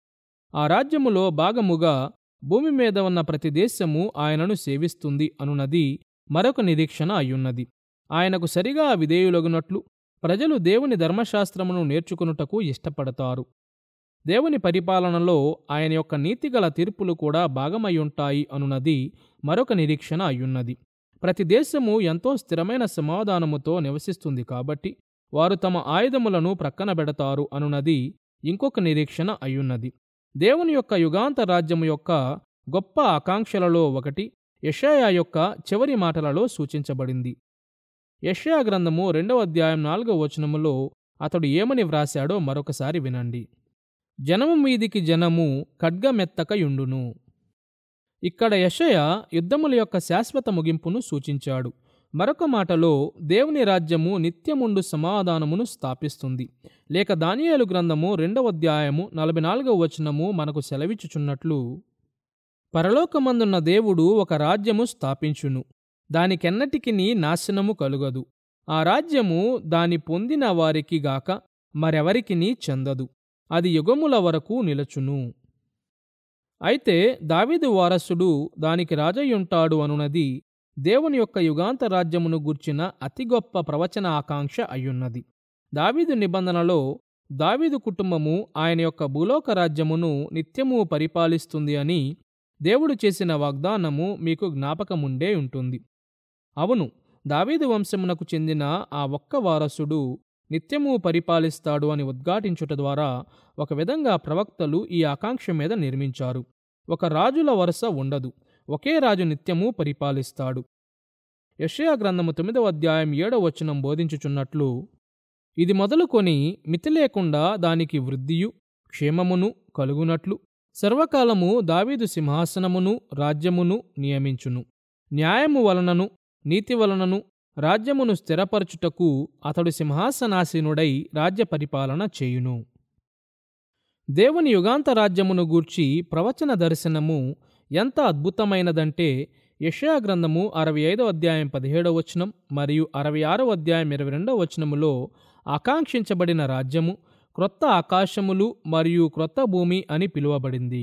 ఆ రాజ్యములో భాగముగా భూమి మీద ఉన్న ప్రతి దేశము ఆయనను సేవిస్తుంది అనున్నది మరొక నిరీక్షణ అయ్యున్నది ఆయనకు సరిగా విధేయులగునట్లు ప్రజలు దేవుని ధర్మశాస్త్రమును నేర్చుకునుటకు ఇష్టపడతారు దేవుని పరిపాలనలో ఆయన యొక్క నీతిగల తీర్పులు కూడా భాగమయ్యుంటాయి అనున్నది మరొక నిరీక్షణ అయ్యున్నది ప్రతి దేశము ఎంతో స్థిరమైన సమాధానముతో నివసిస్తుంది కాబట్టి వారు తమ ఆయుధములను ప్రక్కన పెడతారు అనున్నది ఇంకొక నిరీక్షణ అయ్యున్నది దేవుని యొక్క యుగాంత రాజ్యము యొక్క గొప్ప ఆకాంక్షలలో ఒకటి యషయా యొక్క చివరి మాటలలో సూచించబడింది యషయా గ్రంథము రెండవ అధ్యాయం నాలుగవ వచనములో అతడు ఏమని వ్రాశాడో మరొకసారి వినండి జనము మీదికి జనము ఖడ్గమెత్తకయుండును ఇక్కడ యషయ యుద్ధముల యొక్క శాశ్వత ముగింపును సూచించాడు మరొక మాటలో దేవుని రాజ్యము నిత్యముండు సమాధానమును స్థాపిస్తుంది లేక దానియేలు గ్రంథము రెండవ అధ్యాయము నలభై నాలుగవ వచనము మనకు సెలవిచ్చుచున్నట్లు పరలోకమందున్న దేవుడు ఒక రాజ్యము స్థాపించును దానికెన్నటికి నాశనము కలుగదు ఆ రాజ్యము దాని పొందిన వారికి గాక మరెవరికిని చెందదు అది యుగముల వరకు నిలచును అయితే దావీదు వారసుడు దానికి రాజయ్యుంటాడు అనునది దేవుని యొక్క యుగాంత రాజ్యమును గూర్చిన అతి గొప్ప ప్రవచన ఆకాంక్ష అయ్యున్నది దావీదు నిబంధనలో దావీదు కుటుంబము ఆయన యొక్క భూలోక రాజ్యమును నిత్యము పరిపాలిస్తుంది అని దేవుడు చేసిన వాగ్దానము మీకు జ్ఞాపకముండే ఉంటుంది అవును దావీదు వంశమునకు చెందిన ఆ ఒక్క వారసుడు నిత్యము పరిపాలిస్తాడు అని ఉద్ఘాటించుట ద్వారా ఒక విధంగా ప్రవక్తలు ఈ ఆకాంక్ష మీద నిర్మించారు ఒక రాజుల వరుస ఉండదు ఒకే రాజు నిత్యము పరిపాలిస్తాడు యెషయా గ్రంథము తొమ్మిదవ అధ్యాయం ఏడవ వచనం బోధించుచున్నట్లు ఇది మొదలుకొని మితి లేకుండా దానికి వృద్ధియు క్షేమమును కలుగునట్లు సర్వకాలము దావీదు సింహాసనమును రాజ్యమును నియమించును న్యాయము వలనను నీతి వలనను రాజ్యమును స్థిరపరచుటకు అతడు సింహాసనాసీనుడై రాజ్య పరిపాలన చేయును దేవుని యుగాంత రాజ్యమును గూర్చి ప్రవచన దర్శనము ఎంత అద్భుతమైనదంటే యెషయా గ్రంథము అరవై ఐదవ అధ్యాయం పదిహేడవ వచనం మరియు అరవై ఆరవ అధ్యాయం ఇరవై రెండవ వచనములో ఆకాంక్షించబడిన రాజ్యము క్రొత్త ఆకాశములు మరియు క్రొత్త భూమి అని పిలువబడింది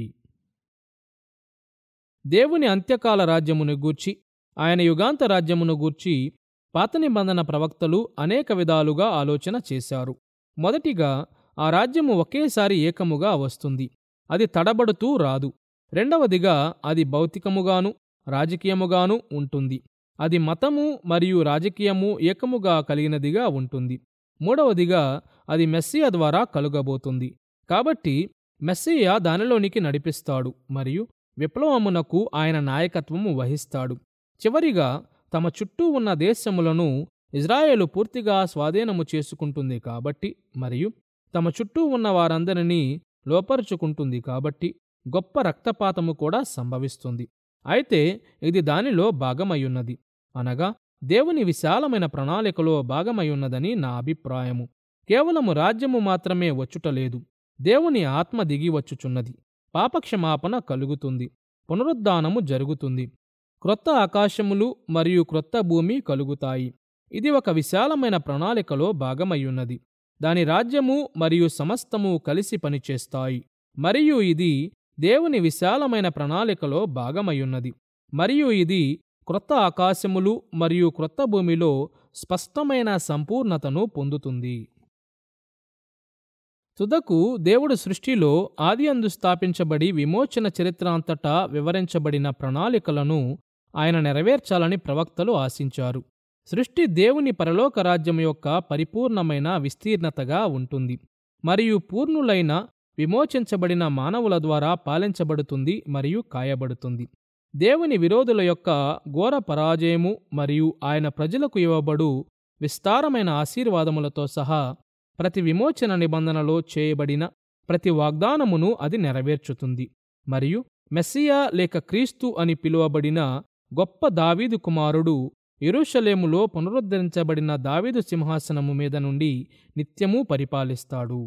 దేవుని అంత్యకాల రాజ్యమును గూర్చి ఆయన యుగాంత రాజ్యమును గూర్చి పాత నిబంధన ప్రవక్తలు అనేక విధాలుగా ఆలోచన చేశారు మొదటిగా ఆ రాజ్యము ఒకేసారి ఏకముగా వస్తుంది అది తడబడుతూ రాదు రెండవదిగా అది భౌతికముగాను రాజకీయముగాను ఉంటుంది అది మతము మరియు రాజకీయము ఏకముగా కలిగినదిగా ఉంటుంది మూడవదిగా అది మెస్సియా ద్వారా కలుగబోతుంది కాబట్టి మెస్సియా దానిలోనికి నడిపిస్తాడు మరియు విప్లవమునకు ఆయన నాయకత్వము వహిస్తాడు చివరిగా తమ చుట్టూ ఉన్న దేశములను ఇజ్రాయేలు పూర్తిగా స్వాధీనము చేసుకుంటుంది కాబట్టి మరియు తమ చుట్టూ ఉన్న వారందరినీ లోపరుచుకుంటుంది కాబట్టి గొప్ప రక్తపాతము కూడా సంభవిస్తుంది అయితే ఇది దానిలో భాగమయ్యున్నది అనగా దేవుని విశాలమైన ప్రణాళికలో భాగమయ్యున్నదని నా అభిప్రాయము కేవలము రాజ్యము మాత్రమే వచ్చుటలేదు దేవుని ఆత్మ దిగి వచ్చుచున్నది పాపక్షమాపణ కలుగుతుంది పునరుద్ధానము జరుగుతుంది క్రొత్త ఆకాశములు మరియు క్రొత్త భూమి కలుగుతాయి ఇది ఒక విశాలమైన ప్రణాళికలో భాగమయ్యున్నది దాని రాజ్యము మరియు సమస్తము కలిసి పనిచేస్తాయి మరియు ఇది దేవుని విశాలమైన ప్రణాళికలో భాగమయ్యున్నది మరియు ఇది క్రొత్త ఆకాశములు మరియు క్రొత్త భూమిలో స్పష్టమైన సంపూర్ణతను పొందుతుంది తుదకు దేవుడు సృష్టిలో ఆది అందు స్థాపించబడి విమోచన చరిత్ర అంతటా వివరించబడిన ప్రణాళికలను ఆయన నెరవేర్చాలని ప్రవక్తలు ఆశించారు సృష్టి దేవుని పరలోక రాజ్యం యొక్క పరిపూర్ణమైన విస్తీర్ణతగా ఉంటుంది మరియు పూర్ణులైన విమోచించబడిన మానవుల ద్వారా పాలించబడుతుంది మరియు కాయబడుతుంది దేవుని విరోధుల యొక్క ఘోర పరాజయము మరియు ఆయన ప్రజలకు ఇవ్వబడు విస్తారమైన ఆశీర్వాదములతో సహా ప్రతి విమోచన నిబంధనలో చేయబడిన ప్రతి వాగ్దానమును అది నెరవేర్చుతుంది మరియు మెస్సియా లేక క్రీస్తు అని పిలువబడిన గొప్ప దావీదు కుమారుడు ఎరుషలేములో పునరుద్ధరించబడిన దావీదు సింహాసనము మీద నుండి నిత్యము పరిపాలిస్తాడు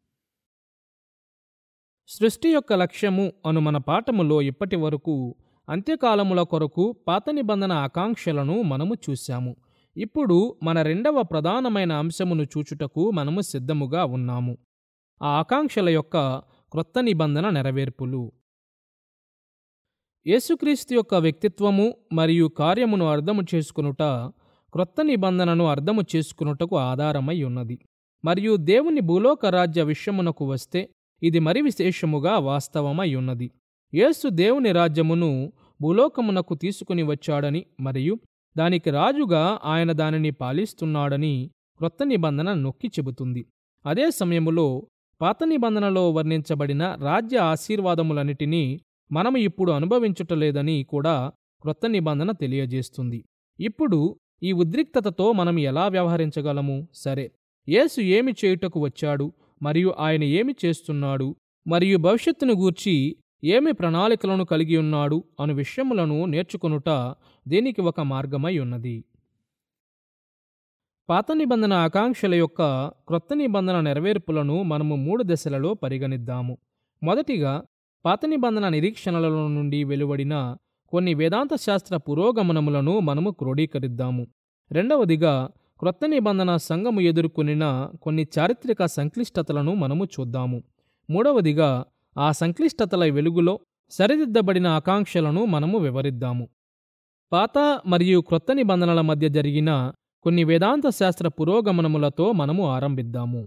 సృష్టి యొక్క లక్ష్యము అను మన పాఠములో ఇప్పటి వరకు అంత్యకాలముల కొరకు పాత నిబంధన ఆకాంక్షలను మనము చూశాము ఇప్పుడు మన రెండవ ప్రధానమైన అంశమును చూచుటకు మనము సిద్ధముగా ఉన్నాము ఆ ఆకాంక్షల యొక్క క్రొత్త నిబంధన నెరవేర్పులు యేసుక్రీస్తు యొక్క వ్యక్తిత్వము మరియు కార్యమును అర్థము చేసుకునుట క్రొత్త నిబంధనను అర్థము చేసుకునుటకు ఆధారమై ఉన్నది మరియు దేవుని భూలోక రాజ్య విషయమునకు వస్తే ఇది మరి విశేషముగా వాస్తవమై ఉన్నది యేసు దేవుని రాజ్యమును భూలోకమునకు తీసుకుని వచ్చాడని మరియు దానికి రాజుగా ఆయన దానిని పాలిస్తున్నాడని క్రొత్త నిబంధన నొక్కి చెబుతుంది అదే సమయములో పాత నిబంధనలో వర్ణించబడిన రాజ్య ఆశీర్వాదములన్నిటినీ మనము ఇప్పుడు అనుభవించుటలేదని కూడా క్రొత్త నిబంధన తెలియజేస్తుంది ఇప్పుడు ఈ ఉద్రిక్తతతో మనం ఎలా వ్యవహరించగలము సరే యేసు ఏమి చేయుటకు వచ్చాడు మరియు ఆయన ఏమి చేస్తున్నాడు మరియు భవిష్యత్తును గూర్చి ఏమి ప్రణాళికలను కలిగి ఉన్నాడు అను విషయములను నేర్చుకొనుట దీనికి ఒక మార్గమై ఉన్నది పాత నిబంధన ఆకాంక్షల యొక్క క్రొత్త నిబంధన నెరవేర్పులను మనము మూడు దశలలో పరిగణిద్దాము మొదటిగా పాత నిబంధన నిరీక్షణల నుండి వెలువడిన కొన్ని వేదాంత శాస్త్ర పురోగమనములను మనము క్రోడీకరిద్దాము రెండవదిగా క్రొత్త నిబంధన సంఘము ఎదుర్కొనిన కొన్ని చారిత్రక సంక్లిష్టతలను మనము చూద్దాము మూడవదిగా ఆ సంక్లిష్టతల వెలుగులో సరిదిద్దబడిన ఆకాంక్షలను మనము వివరిద్దాము పాత మరియు క్రొత్త నిబంధనల మధ్య జరిగిన కొన్ని వేదాంత శాస్త్ర పురోగమనములతో మనము ఆరంభిద్దాము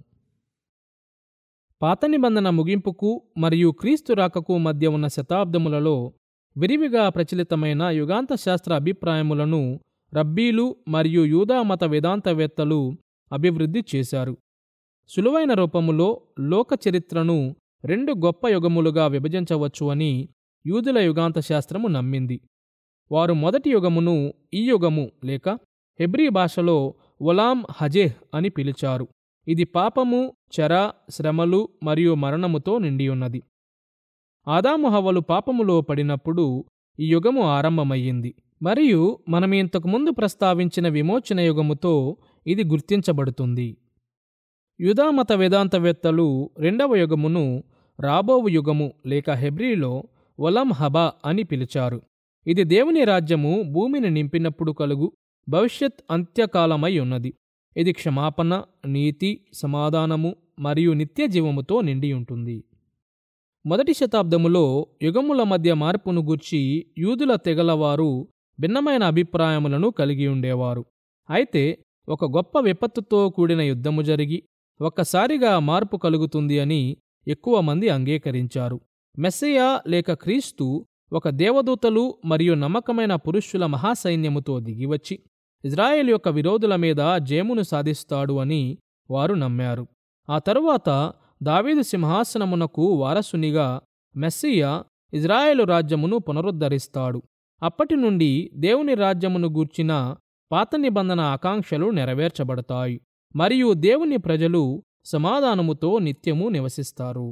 పాత నిబంధన ముగింపుకు మరియు క్రీస్తు రాకకు మధ్య ఉన్న శతాబ్దములలో విరివిగా ప్రచలితమైన యుగాంత శాస్త్ర అభిప్రాయములను రబ్బీలు మరియు యూదా మత వేదాంతవేత్తలు అభివృద్ధి చేశారు సులువైన రూపములో లోక చరిత్రను రెండు గొప్ప యుగములుగా విభజించవచ్చు అని యూదుల యుగాంత శాస్త్రము నమ్మింది వారు మొదటి యుగమును ఈ యుగము లేక హెబ్రీ భాషలో ఒలాం హజేహ్ అని పిలిచారు ఇది పాపము చెర శ్రమలు మరియు మరణముతో నిండి ఉన్నది ఆదాము హవ్వలు పాపములో పడినప్పుడు ఈ యుగము ఆరంభమయ్యింది మరియు మనం ఇంతకు ముందు ప్రస్తావించిన విమోచన యుగముతో ఇది గుర్తించబడుతుంది యుధామత వేదాంతవేత్తలు రెండవ యుగమును రాబోవు యుగము లేక హెబ్రీలో ఒలం హబా అని పిలిచారు ఇది దేవుని రాజ్యము భూమిని నింపినప్పుడు కలుగు భవిష్యత్ అంత్యకాలమై ఉన్నది ఇది క్షమాపణ నీతి సమాధానము మరియు నిత్య జీవముతో నిండి ఉంటుంది మొదటి శతాబ్దములో యుగముల మధ్య మార్పును గూర్చి యూదుల తెగలవారు భిన్నమైన అభిప్రాయములను కలిగి ఉండేవారు అయితే ఒక గొప్ప విపత్తుతో కూడిన యుద్ధము జరిగి ఒక్కసారిగా మార్పు కలుగుతుంది అని ఎక్కువ మంది అంగీకరించారు మెస్సయా లేక క్రీస్తు ఒక దేవదూతలు మరియు నమ్మకమైన పురుషుల మహాసైన్యముతో దిగివచ్చి ఇజ్రాయెల్ యొక్క విరోధుల మీద జయమును సాధిస్తాడు అని వారు నమ్మారు ఆ తరువాత దావీదు సింహాసనమునకు వారసునిగా మెస్సియా ఇజ్రాయేలు రాజ్యమును పునరుద్ధరిస్తాడు అప్పటి నుండి దేవుని రాజ్యమును గూర్చిన పాత నిబంధన ఆకాంక్షలు నెరవేర్చబడతాయి మరియు దేవుని ప్రజలు సమాధానముతో నిత్యము నివసిస్తారు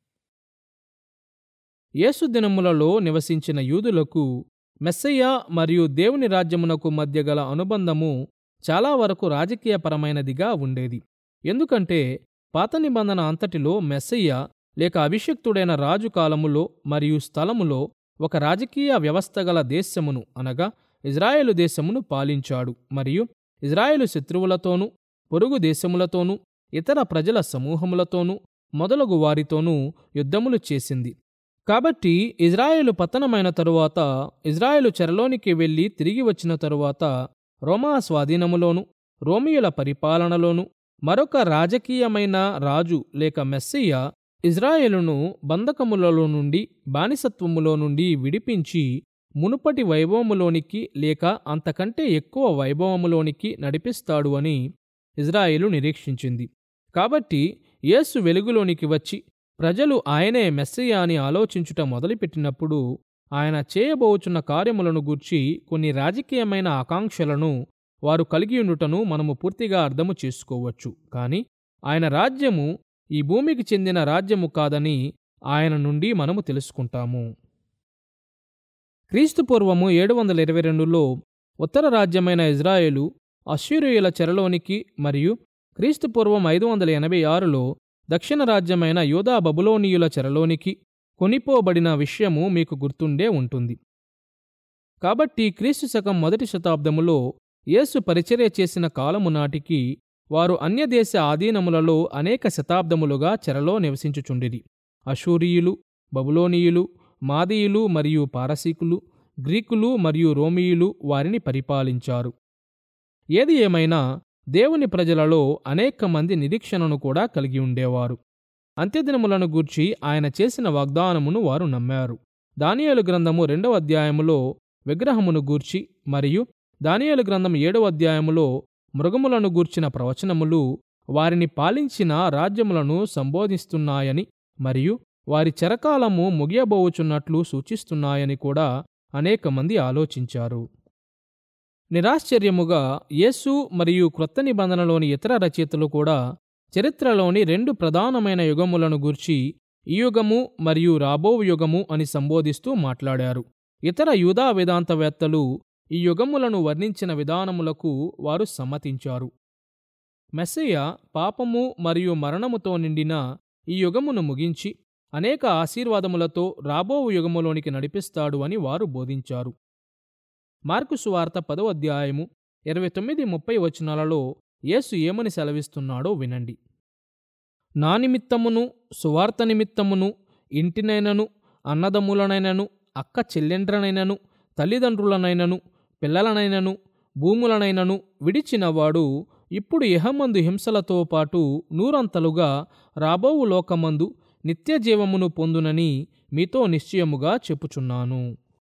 యేసు దినములలో నివసించిన యూదులకు మెస్సయ్య మరియు దేవుని రాజ్యమునకు మధ్య గల అనుబంధము చాలా వరకు రాజకీయపరమైనదిగా ఉండేది ఎందుకంటే పాత నిబంధన అంతటిలో మెస్సయ్య లేక అభిషిక్తుడైన రాజు కాలములో మరియు స్థలములో ఒక రాజకీయ వ్యవస్థ గల దేశమును అనగా ఇజ్రాయేలు దేశమును పాలించాడు మరియు ఇజ్రాయేలు శత్రువులతోనూ పొరుగు దేశములతోనూ ఇతర ప్రజల సమూహములతోనూ మొదలగు వారితోనూ యుద్ధములు చేసింది కాబట్టి ఇజ్రాయేలు పతనమైన తరువాత ఇజ్రాయేలు చెరలోనికి వెళ్లి తిరిగి వచ్చిన తరువాత రోమా స్వాధీనములోను రోమియుల పరిపాలనలోను మరొక రాజకీయమైన రాజు లేక మెస్సియ ఇజ్రాయేలును బంధకములలో నుండి బానిసత్వములో నుండి విడిపించి మునుపటి వైభవములోనికి లేక అంతకంటే ఎక్కువ వైభవములోనికి నడిపిస్తాడు అని ఇజ్రాయేలు నిరీక్షించింది కాబట్టి యేసు వెలుగులోనికి వచ్చి ప్రజలు ఆయనే మెస్సియా అని ఆలోచించుట మొదలుపెట్టినప్పుడు ఆయన చేయబోచున్న కార్యములను గూర్చి కొన్ని రాజకీయమైన ఆకాంక్షలను వారు కలిగియుండుటను మనము పూర్తిగా అర్థము చేసుకోవచ్చు కాని ఆయన రాజ్యము ఈ భూమికి చెందిన రాజ్యము కాదని ఆయన నుండి మనము తెలుసుకుంటాము క్రీస్తుపూర్వము ఏడు వందల ఇరవై రెండులో ఉత్తర రాజ్యమైన ఇజ్రాయేలు అశ్షూరియుల చెరలోనికి మరియు క్రీస్తుపూర్వం ఐదు వందల ఎనభై ఆరులో దక్షిణ రాజ్యమైన యోధా బబులోనియుల చెరలోనికి కొనిపోబడిన విషయము మీకు గుర్తుండే ఉంటుంది కాబట్టి క్రీస్తు శకం మొదటి శతాబ్దములో యేసు పరిచర్య చేసిన కాలము నాటికి వారు అన్యదేశ ఆధీనములలో అనేక శతాబ్దములుగా చెరలో నివసించుచుండిరి అషూరియులు బబులోనియులు మాదీయులు మరియు పారసీకులు గ్రీకులు మరియు రోమియులు వారిని పరిపాలించారు ఏది ఏమైనా దేవుని ప్రజలలో అనేక మంది నిరీక్షణను కూడా కలిగి ఉండేవారు అంత్యదినములను గూర్చి ఆయన చేసిన వాగ్దానమును వారు నమ్మారు దానియేలు గ్రంథము రెండవ అధ్యాయములో విగ్రహమును గూర్చి మరియు దానియేలు గ్రంథం ఏడవ అధ్యాయములో మృగములను గూర్చిన ప్రవచనములు వారిని పాలించిన రాజ్యములను సంబోధిస్తున్నాయని మరియు వారి చెరకాలము ముగియబోవుచున్నట్లు సూచిస్తున్నాయని కూడా అనేక మంది ఆలోచించారు నిరాశ్చర్యముగా యేసు మరియు క్రొత్త నిబంధనలోని ఇతర రచయితలు కూడా చరిత్రలోని రెండు ప్రధానమైన యుగములను గూర్చి ఈ యుగము మరియు రాబో యుగము అని సంబోధిస్తూ మాట్లాడారు ఇతర యూదా వేదాంతవేత్తలు ఈ యుగములను వర్ణించిన విధానములకు వారు సమ్మతించారు మెస్సయ్య పాపము మరియు మరణముతో నిండిన ఈ యుగమును ముగించి అనేక ఆశీర్వాదములతో రాబో యుగములోనికి నడిపిస్తాడు అని వారు బోధించారు మార్కు సువార్త పదో అధ్యాయము ఇరవై తొమ్మిది ముప్పై వచనాలలో యేసు ఏమని సెలవిస్తున్నాడో వినండి నా నిమిత్తమును సువార్త నిమిత్తమును ఇంటినైనను అన్నదమ్ములనైనను అక్క చెల్లెండ్రనైనను తల్లిదండ్రులనైనను పిల్లలనైనను భూములనైనను విడిచినవాడు ఇప్పుడు ఇహమందు హింసలతో పాటు నూరంతలుగా రాబోవు లోకమందు నిత్యజీవమును పొందునని మీతో నిశ్చయముగా చెప్పుచున్నాను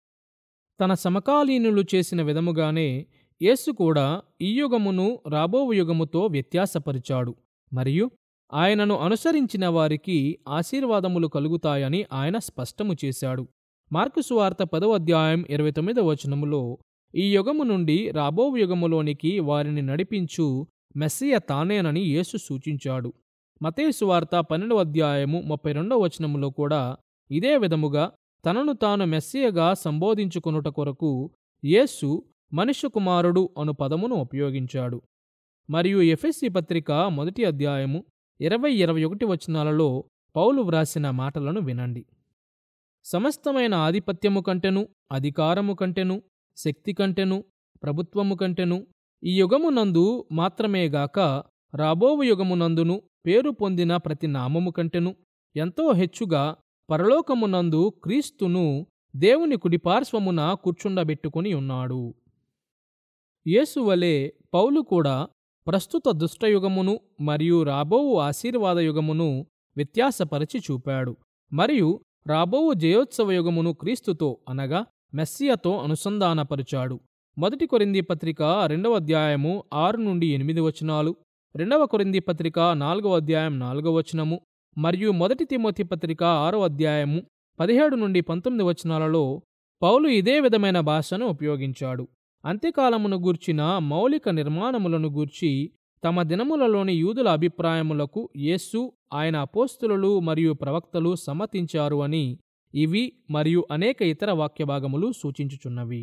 తన సమకాలీనులు చేసిన విధముగానే యేసు కూడా ఈ యుగమును రాబోవు యుగముతో వ్యత్యాసపరిచాడు మరియు ఆయనను అనుసరించిన వారికి ఆశీర్వాదములు కలుగుతాయని ఆయన స్పష్టము చేశాడు మార్కు సువార్త పదవ అధ్యాయం ఇరవై తొమ్మిదవ వచనములో ఈ యుగము నుండి రాబో యుగములోనికి వారిని నడిపించు మెస్సియ తానేనని యేసు సూచించాడు మతేసు సువార్త పన్నెండవ అధ్యాయము ముప్పై రెండవ వచనములో కూడా ఇదే విధముగా తనను తాను మెస్సియగా సంబోధించుకొనుట కొరకు యేసు మనుష్య కుమారుడు అను పదమును ఉపయోగించాడు మరియు ఎఫెస్సి పత్రిక మొదటి అధ్యాయము ఇరవై ఇరవై ఒకటి వచనాలలో పౌలు వ్రాసిన మాటలను వినండి సమస్తమైన ఆధిపత్యము కంటెను అధికారము కంటెను శక్తి కంటెను ప్రభుత్వము కంటెను ఈ యుగమునందు మాత్రమేగాక రాబోవు యుగమునందును పేరు పొందిన ప్రతి నామము కంటెను ఎంతో హెచ్చుగా పరలోకమునందు క్రీస్తును దేవుని కుడిపార్శ్వమున కూర్చుండబెట్టుకుని ఉన్నాడు యేసువలే పౌలు కూడా ప్రస్తుత దుష్టయుగమును మరియు రాబోవు ఆశీర్వాద యుగమును వ్యత్యాసపరిచి చూపాడు మరియు రాబోవు జయోత్సవ యుగమును క్రీస్తుతో అనగా మెస్సియతో అనుసంధానపరిచాడు మొదటి కొరింది పత్రిక రెండవ అధ్యాయము ఆరు నుండి ఎనిమిది వచనాలు రెండవ కొరింది పత్రిక నాలుగవ అధ్యాయం నాలుగవ వచనము మరియు మొదటి తిమోతి పత్రిక ఆరో అధ్యాయము పదిహేడు నుండి పంతొమ్మిది వచనాలలో పౌలు ఇదే విధమైన భాషను ఉపయోగించాడు అంత్యకాలమును గూర్చిన మౌలిక నిర్మాణములను గూర్చి తమ దినములలోని యూదుల అభిప్రాయములకు యేస్సు ఆయన అపోస్తులు మరియు ప్రవక్తలు సమ్మతించారు అని ఇవి మరియు అనేక ఇతర వాక్యభాగములు సూచించుచున్నవి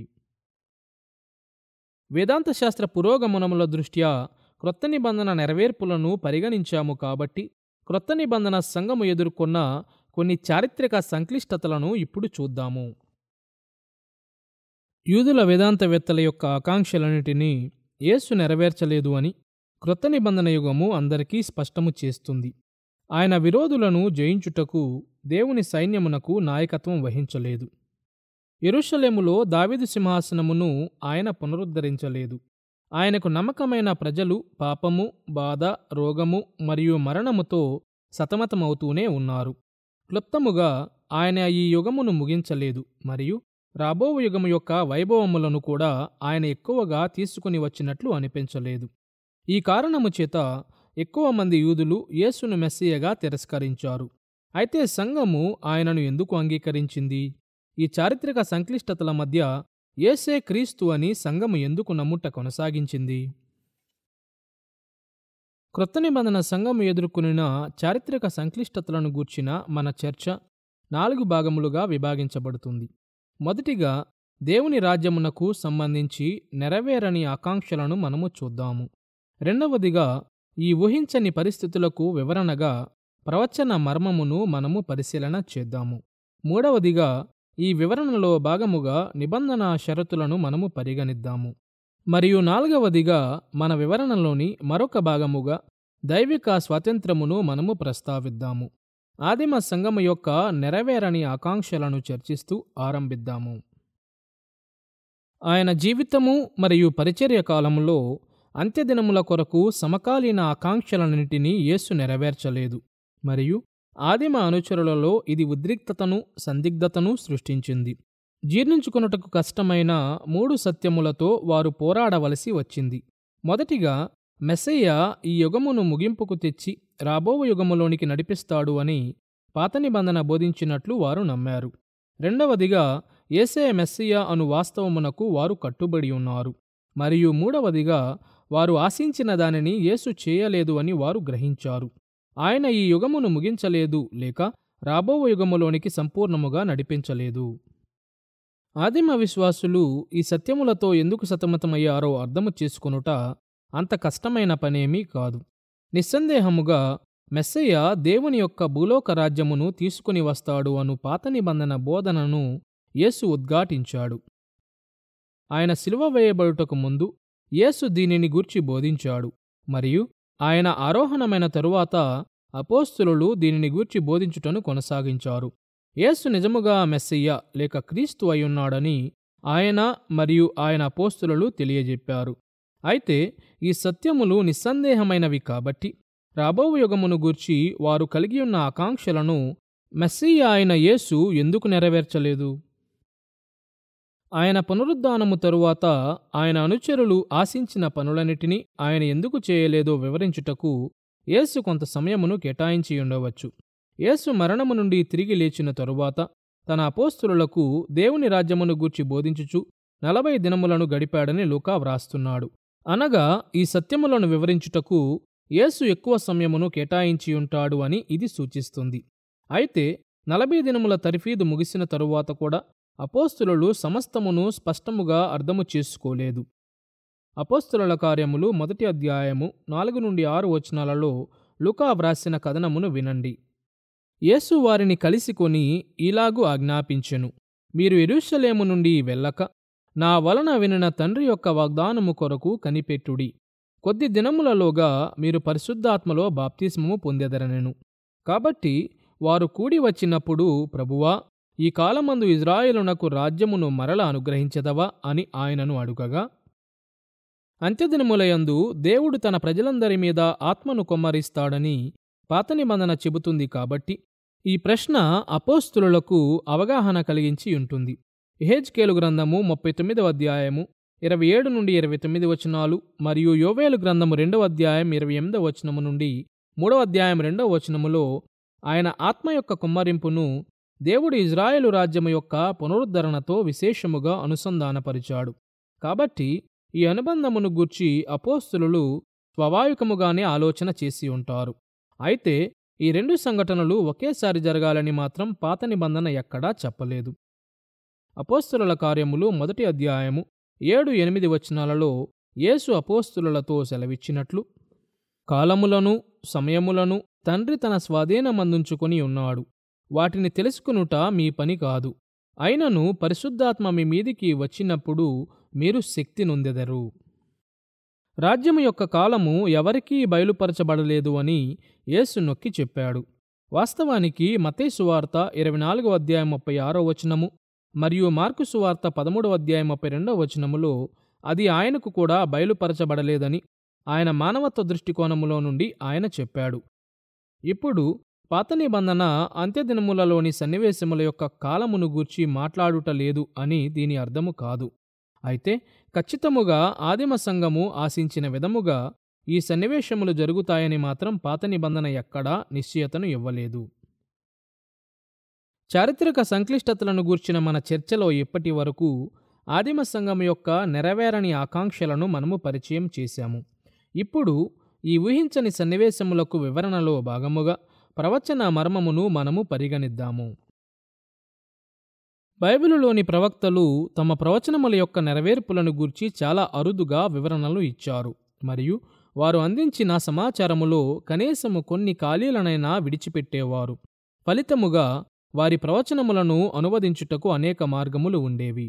వేదాంత శాస్త్ర పురోగమనముల దృష్ట్యా క్రొత్త నిబంధన నెరవేర్పులను పరిగణించాము కాబట్టి క్రొత్త నిబంధన సంఘము ఎదుర్కొన్న కొన్ని చారిత్రక సంక్లిష్టతలను ఇప్పుడు చూద్దాము యూదుల వేదాంతవేత్తల యొక్క ఆకాంక్షలన్నిటినీ యేసు నెరవేర్చలేదు అని క్రొత్త నిబంధన యుగము అందరికీ స్పష్టము చేస్తుంది ఆయన విరోధులను జయించుటకు దేవుని సైన్యమునకు నాయకత్వం వహించలేదు ఎరుషలేములో దావిదు సింహాసనమును ఆయన పునరుద్ధరించలేదు ఆయనకు నమ్మకమైన ప్రజలు పాపము బాధ రోగము మరియు మరణముతో సతమతమవుతూనే ఉన్నారు క్లుప్తముగా ఆయన ఈ యుగమును ముగించలేదు మరియు రాబో యుగము యొక్క వైభవములను కూడా ఆయన ఎక్కువగా తీసుకుని వచ్చినట్లు అనిపించలేదు ఈ కారణము చేత ఎక్కువ మంది యూదులు యేసును మెస్సియగా తిరస్కరించారు అయితే సంఘము ఆయనను ఎందుకు అంగీకరించింది ఈ చారిత్రక సంక్లిష్టతల మధ్య యేసే క్రీస్తు అని సంఘము ఎందుకు నమ్ముట కొనసాగించింది క్రొత్త నిబంధన సంఘము ఎదుర్కొనిన చారిత్రక సంక్లిష్టతలను గూర్చిన మన చర్చ నాలుగు భాగములుగా విభాగించబడుతుంది మొదటిగా దేవుని రాజ్యమునకు సంబంధించి నెరవేరని ఆకాంక్షలను మనము చూద్దాము రెండవదిగా ఈ ఊహించని పరిస్థితులకు వివరణగా ప్రవచన మర్మమును మనము పరిశీలన చేద్దాము మూడవదిగా ఈ వివరణలో భాగముగా నిబంధన షరతులను మనము పరిగణిద్దాము మరియు నాలుగవదిగా మన వివరణలోని మరొక భాగముగా దైవిక స్వాతంత్రమును మనము ప్రస్తావిద్దాము ఆదిమ సంగము యొక్క నెరవేరని ఆకాంక్షలను చర్చిస్తూ ఆరంభిద్దాము ఆయన జీవితము మరియు పరిచర్య కాలంలో అంత్యదినముల కొరకు సమకాలీన ఆకాంక్షలన్నింటినీ యేసు నెరవేర్చలేదు మరియు ఆదిమ అనుచరులలో ఇది ఉద్రిక్తతను సందిగ్ధతను సృష్టించింది జీర్ణించుకొనుటకు కష్టమైన మూడు సత్యములతో వారు పోరాడవలసి వచ్చింది మొదటిగా మెస్సయ్య ఈ యుగమును ముగింపుకు తెచ్చి రాబో యుగములోనికి నడిపిస్తాడు అని పాత నిబంధన బోధించినట్లు వారు నమ్మారు రెండవదిగా ఏసే మెస్సియా అను వాస్తవమునకు వారు కట్టుబడి ఉన్నారు మరియు మూడవదిగా వారు ఆశించిన దానిని యేసు చేయలేదు అని వారు గ్రహించారు ఆయన ఈ యుగమును ముగించలేదు లేక రాబో యుగములోనికి సంపూర్ణముగా నడిపించలేదు ఆదిమ విశ్వాసులు ఈ సత్యములతో ఎందుకు సతమతమయ్యారో అర్థము చేసుకొనుట అంత కష్టమైన పనేమీ కాదు నిస్సందేహముగా మెస్సయ్య దేవుని యొక్క భూలోక రాజ్యమును తీసుకుని వస్తాడు అను పాత నిబంధన బోధనను యేసు ఉద్ఘాటించాడు ఆయన సిలువ వేయబడుటకు ముందు యేసు దీనిని గూర్చి బోధించాడు మరియు ఆయన ఆరోహణమైన తరువాత అపోస్తులు దీనిని గూర్చి బోధించుటను కొనసాగించారు యేసు నిజముగా మెస్సయ్య లేక క్రీస్తు అయ్యున్నాడని ఆయన మరియు ఆయన అపోస్తులు తెలియజెప్పారు అయితే ఈ సత్యములు నిస్సందేహమైనవి కాబట్టి రాబో యుగమును గూర్చి వారు కలిగి ఉన్న ఆకాంక్షలను మెస్సయ్య అయిన యేసు ఎందుకు నెరవేర్చలేదు ఆయన పునరుద్ధానము తరువాత ఆయన అనుచరులు ఆశించిన పనులన్నిటినీ ఆయన ఎందుకు చేయలేదో వివరించుటకు యేసు కొంత సమయమును కేటాయించి ఉండవచ్చు యేసు మరణము నుండి తిరిగి లేచిన తరువాత తన అపోస్తులకు దేవుని రాజ్యమును గూర్చి బోధించుచు నలభై దినములను గడిపాడని లూకా వ్రాస్తున్నాడు అనగా ఈ సత్యములను వివరించుటకు యేసు ఎక్కువ సమయమును కేటాయించి ఉంటాడు అని ఇది సూచిస్తుంది అయితే నలభై దినముల తరిఫీదు ముగిసిన తరువాత కూడా అపోస్తులు సమస్తమును స్పష్టముగా అర్థము చేసుకోలేదు అపోస్తుల కార్యములు మొదటి అధ్యాయము నాలుగు నుండి ఆరు వచనాలలో లుకా వ్రాసిన కథనమును వినండి యేసు వారిని కలిసికొని ఇలాగు ఆజ్ఞాపించెను మీరు ఎరుషలేము నుండి వెళ్ళక నా వలన వినిన తండ్రి యొక్క వాగ్దానము కొరకు కనిపెట్టుడి కొద్ది దినములలోగా మీరు పరిశుద్ధాత్మలో బాప్తిస్మము పొందెదరనెను కాబట్టి వారు కూడి వచ్చినప్పుడు ప్రభువా ఈ కాలమందు ఇజ్రాయేలునకు రాజ్యమును మరల అనుగ్రహించదవా అని ఆయనను అడుగగా అంత్యదినములయందు దేవుడు తన ప్రజలందరి మీద ఆత్మను కొమ్మరిస్తాడని పాత నిబంధన చెబుతుంది కాబట్టి ఈ ప్రశ్న అపోస్తులకు అవగాహన కలిగించి ఉంటుంది ఎహెజ్కేలు గ్రంథము ముప్పై తొమ్మిదవ అధ్యాయము ఇరవై ఏడు నుండి ఇరవై తొమ్మిది వచనాలు మరియు యోవేలు గ్రంథము రెండవ అధ్యాయం ఇరవై ఎనిమిదవ వచనము నుండి మూడవ అధ్యాయం రెండవ వచనములో ఆయన ఆత్మ యొక్క కుమ్మరింపును దేవుడు ఇజ్రాయేలు రాజ్యము యొక్క పునరుద్ధరణతో విశేషముగా అనుసంధానపరిచాడు కాబట్టి ఈ అనుబంధమును గూర్చి అపోస్తులు స్వాభావికముగానే ఆలోచన చేసి ఉంటారు అయితే ఈ రెండు సంఘటనలు ఒకేసారి జరగాలని మాత్రం పాత నిబంధన ఎక్కడా చెప్పలేదు అపోస్తుల కార్యములు మొదటి అధ్యాయము ఏడు ఎనిమిది వచనాలలో యేసు అపోస్తులతో సెలవిచ్చినట్లు కాలములను సమయములను తండ్రి తన స్వాధీనమందుంచుకొని ఉన్నాడు వాటిని తెలుసుకునుట మీ పని కాదు అయినను పరిశుద్ధాత్మ మీ మీదికి వచ్చినప్పుడు మీరు శక్తి నొందెదరు రాజ్యము యొక్క కాలము ఎవరికీ బయలుపరచబడలేదు అని యేసు నొక్కి చెప్పాడు వాస్తవానికి మతే సువార్త ఇరవై నాలుగవ అధ్యాయం ముప్పై ఆరో వచనము మరియు మార్కు సువార్త పదమూడవ అధ్యాయం ముప్పై రెండవ వచనములో అది ఆయనకు కూడా బయలుపరచబడలేదని ఆయన మానవత్వ దృష్టికోణములో నుండి ఆయన చెప్పాడు ఇప్పుడు పాత నిబంధన అంత్యదినములలోని సన్నివేశముల యొక్క కాలమును గూర్చి మాట్లాడుట లేదు అని దీని అర్థము కాదు అయితే ఖచ్చితముగా ఆదిమ సంఘము ఆశించిన విధముగా ఈ సన్నివేశములు జరుగుతాయని మాత్రం పాత నిబంధన ఎక్కడా నిశ్చయతను ఇవ్వలేదు చారిత్రక సంక్లిష్టతలను గూర్చిన మన చర్చలో ఇప్పటి వరకు ఆదిమ సంఘం యొక్క నెరవేరని ఆకాంక్షలను మనము పరిచయం చేశాము ఇప్పుడు ఈ ఊహించని సన్నివేశములకు వివరణలో భాగముగా ప్రవచన మర్మమును మనము పరిగణిద్దాము బైబిలులోని ప్రవక్తలు తమ ప్రవచనముల యొక్క నెరవేర్పులను గూర్చి చాలా అరుదుగా వివరణలు ఇచ్చారు మరియు వారు అందించిన సమాచారములో కనీసము కొన్ని ఖాళీలనైనా విడిచిపెట్టేవారు ఫలితముగా వారి ప్రవచనములను అనువదించుటకు అనేక మార్గములు ఉండేవి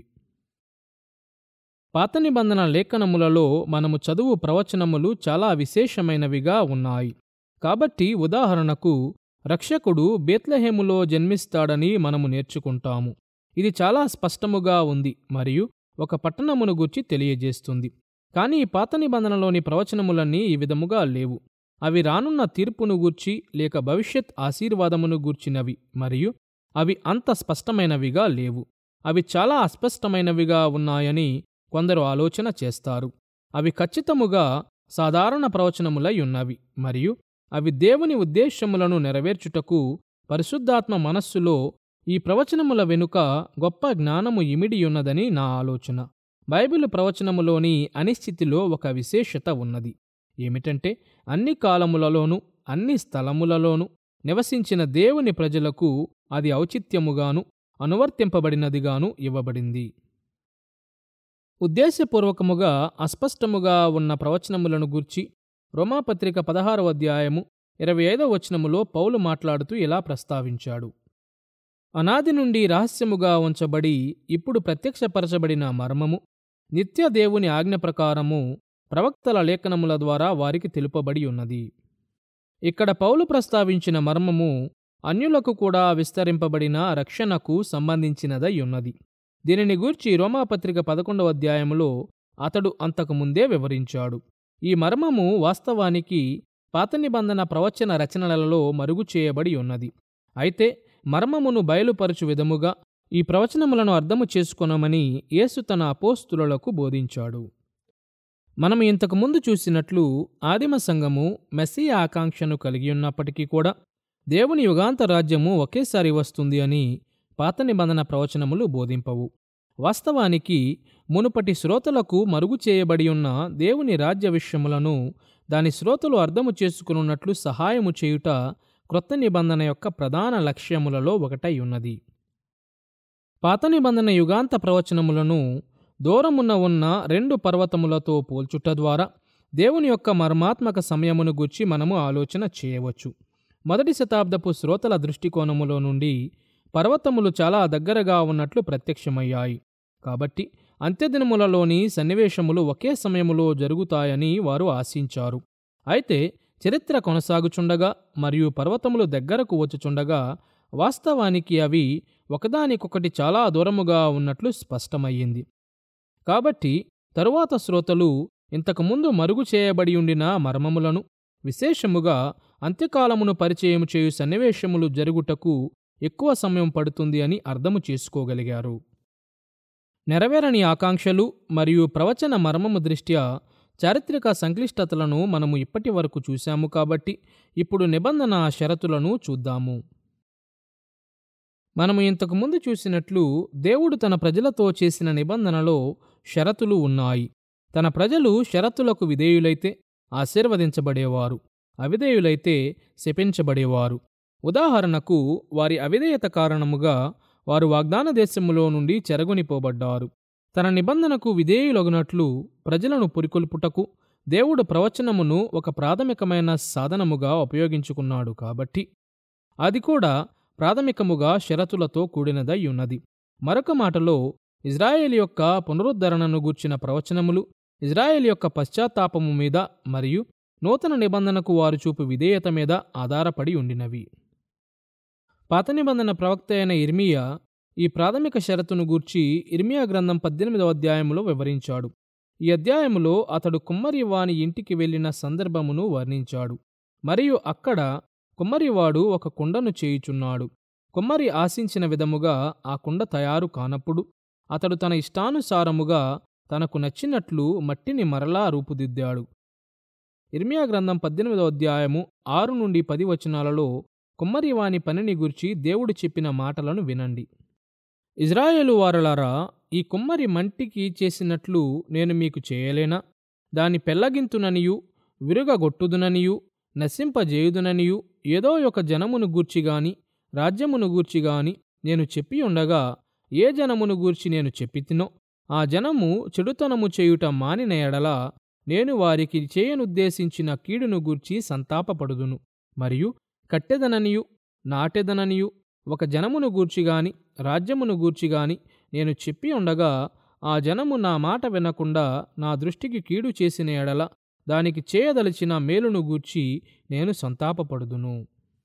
పాత నిబంధన లేఖనములలో మనము చదువు ప్రవచనములు చాలా విశేషమైనవిగా ఉన్నాయి కాబట్టి ఉదాహరణకు రక్షకుడు బేత్లహేములో జన్మిస్తాడని మనము నేర్చుకుంటాము ఇది చాలా స్పష్టముగా ఉంది మరియు ఒక పట్టణమును గూర్చి తెలియజేస్తుంది కానీ ఈ పాత నిబంధనలోని ప్రవచనములన్నీ ఈ విధముగా లేవు అవి రానున్న తీర్పును గూర్చి లేక భవిష్యత్ ఆశీర్వాదమును గూర్చినవి మరియు అవి అంత స్పష్టమైనవిగా లేవు అవి చాలా అస్పష్టమైనవిగా ఉన్నాయని కొందరు ఆలోచన చేస్తారు అవి ఖచ్చితముగా సాధారణ ప్రవచనములై ఉన్నవి మరియు అవి దేవుని ఉద్దేశ్యములను నెరవేర్చుటకు పరిశుద్ధాత్మ మనస్సులో ఈ ప్రవచనముల వెనుక గొప్ప జ్ఞానము ఇమిడియున్నదని నా ఆలోచన బైబిల్ ప్రవచనములోని అనిశ్చితిలో ఒక విశేషత ఉన్నది ఏమిటంటే అన్ని కాలములలోనూ అన్ని స్థలములలోనూ నివసించిన దేవుని ప్రజలకు అది ఔచిత్యముగాను అనువర్తింపబడినదిగాను ఇవ్వబడింది ఉద్దేశపూర్వకముగా అస్పష్టముగా ఉన్న ప్రవచనములను గూర్చి రోమాపత్రిక పదహారవ అధ్యాయము ఇరవై ఐదవ వచనములో పౌలు మాట్లాడుతూ ఇలా ప్రస్తావించాడు అనాది నుండి రహస్యముగా ఉంచబడి ఇప్పుడు ప్రత్యక్షపరచబడిన మర్మము నిత్య దేవుని ఆజ్ఞ ప్రకారము ప్రవక్తల లేఖనముల ద్వారా వారికి తెలుపబడి ఉన్నది ఇక్కడ పౌలు ప్రస్తావించిన మర్మము అన్యులకు కూడా విస్తరింపబడిన రక్షణకు సంబంధించినదై ఉన్నది దీనిని గూర్చి రోమాపత్రిక పదకొండవ అధ్యాయములో అతడు అంతకుముందే వివరించాడు ఈ మర్మము వాస్తవానికి పాత నిబంధన ప్రవచన రచనలలో మరుగు చేయబడి ఉన్నది అయితే మర్మమును బయలుపరచు విధముగా ఈ ప్రవచనములను అర్థము చేసుకొనమని యేసు తన అపోస్తులకు బోధించాడు మనం ఇంతకు ముందు చూసినట్లు ఆదిమ సంఘము మెస్సియ ఆకాంక్షను కలిగి ఉన్నప్పటికీ కూడా దేవుని యుగాంత రాజ్యము ఒకేసారి వస్తుంది అని పాత నిబంధన ప్రవచనములు బోధింపవు వాస్తవానికి మునుపటి శ్రోతలకు మరుగు చేయబడి ఉన్న దేవుని రాజ్య విషయములను దాని శ్రోతలు అర్థము చేసుకున్నట్లు సహాయము చేయుట క్రొత్త నిబంధన యొక్క ప్రధాన లక్ష్యములలో ఒకటై ఉన్నది పాత నిబంధన యుగాంత ప్రవచనములను దూరమున్న ఉన్న రెండు పర్వతములతో పోల్చుట ద్వారా దేవుని యొక్క మర్మాత్మక సమయమును గుర్చి మనము ఆలోచన చేయవచ్చు మొదటి శతాబ్దపు శ్రోతల దృష్టికోణములో నుండి పర్వతములు చాలా దగ్గరగా ఉన్నట్లు ప్రత్యక్షమయ్యాయి కాబట్టి అంత్యదినములలోని సన్నివేశములు ఒకే సమయములో జరుగుతాయని వారు ఆశించారు అయితే చరిత్ర కొనసాగుచుండగా మరియు పర్వతములు దగ్గరకు వచ్చుచుండగా వాస్తవానికి అవి ఒకదానికొకటి చాలా దూరముగా ఉన్నట్లు స్పష్టమయ్యింది కాబట్టి తరువాత శ్రోతలు ఇంతకుముందు మరుగు చేయబడి ఉండిన మర్మములను విశేషముగా అంత్యకాలమును పరిచయం చేయు సన్నివేశములు జరుగుటకు ఎక్కువ సమయం పడుతుంది అని అర్థము చేసుకోగలిగారు నెరవేరని ఆకాంక్షలు మరియు ప్రవచన మర్మము దృష్ట్యా చారిత్రక సంక్లిష్టతలను మనము ఇప్పటి వరకు చూశాము కాబట్టి ఇప్పుడు నిబంధన షరతులను చూద్దాము మనము ఇంతకు ముందు చూసినట్లు దేవుడు తన ప్రజలతో చేసిన నిబంధనలో షరతులు ఉన్నాయి తన ప్రజలు షరతులకు విధేయులైతే ఆశీర్వదించబడేవారు అవిధేయులైతే శపించబడేవారు ఉదాహరణకు వారి అవిధేయత కారణముగా వారు వాగ్దాన దేశములో నుండి చెరగొనిపోబడ్డారు తన నిబంధనకు విధేయులగునట్లు ప్రజలను పురికొల్పుటకు దేవుడు ప్రవచనమును ఒక ప్రాథమికమైన సాధనముగా ఉపయోగించుకున్నాడు కాబట్టి అది కూడా ప్రాథమికముగా షరతులతో కూడినదై ఉన్నది మరొక మాటలో ఇజ్రాయేల్ యొక్క పునరుద్ధరణను గూర్చిన ప్రవచనములు ఇజ్రాయేల్ యొక్క పశ్చాత్తాపము మీద మరియు నూతన నిబంధనకు వారు చూపు విధేయత మీద ఆధారపడి ఉండినవి పాత నిబంధన ప్రవక్త అయిన ఇర్మియా ఈ ప్రాథమిక షరతును గూర్చి ఇర్మియా గ్రంథం పద్దెనిమిదవ అధ్యాయములో వివరించాడు ఈ అధ్యాయములో అతడు కుమ్మరి వాని ఇంటికి వెళ్ళిన సందర్భమును వర్ణించాడు మరియు అక్కడ కుమ్మరివాడు ఒక కుండను చేయుచున్నాడు కుమ్మరి ఆశించిన విధముగా ఆ కుండ తయారు కానప్పుడు అతడు తన ఇష్టానుసారముగా తనకు నచ్చినట్లు మట్టిని మరలా రూపుదిద్దాడు ఇర్మియా గ్రంథం పద్దెనిమిదవ అధ్యాయము ఆరు నుండి పది వచనాలలో కుమ్మరి వాని పనిని గుర్చి దేవుడు చెప్పిన మాటలను వినండి ఇజ్రాయేలు వారలారా ఈ కుమ్మరి మంటికి చేసినట్లు నేను మీకు చేయలేనా దాని పెళ్లగింతుననియు విరుగగొట్టుదుననియు నశింపజేయుదుననియు ఏదో ఒక జనమును గూర్చిగాని రాజ్యమును గూర్చిగాని నేను చెప్పి ఉండగా ఏ జనమును గూర్చి నేను చెప్పితినో ఆ జనము చెడుతనము చేయుట మానిన ఎడల నేను వారికి చేయనుద్దేశించిన కీడును గూర్చి సంతాపపడుదును మరియు కట్టెదననియు నాటెదననియు ఒక జనమును గూర్చిగాని రాజ్యమును గూర్చిగాని నేను చెప్పి ఉండగా ఆ జనము నా మాట వినకుండా నా దృష్టికి కీడు చేసిన ఎడల దానికి చేయదలిచిన మేలును గూర్చి నేను సంతాపపడుదును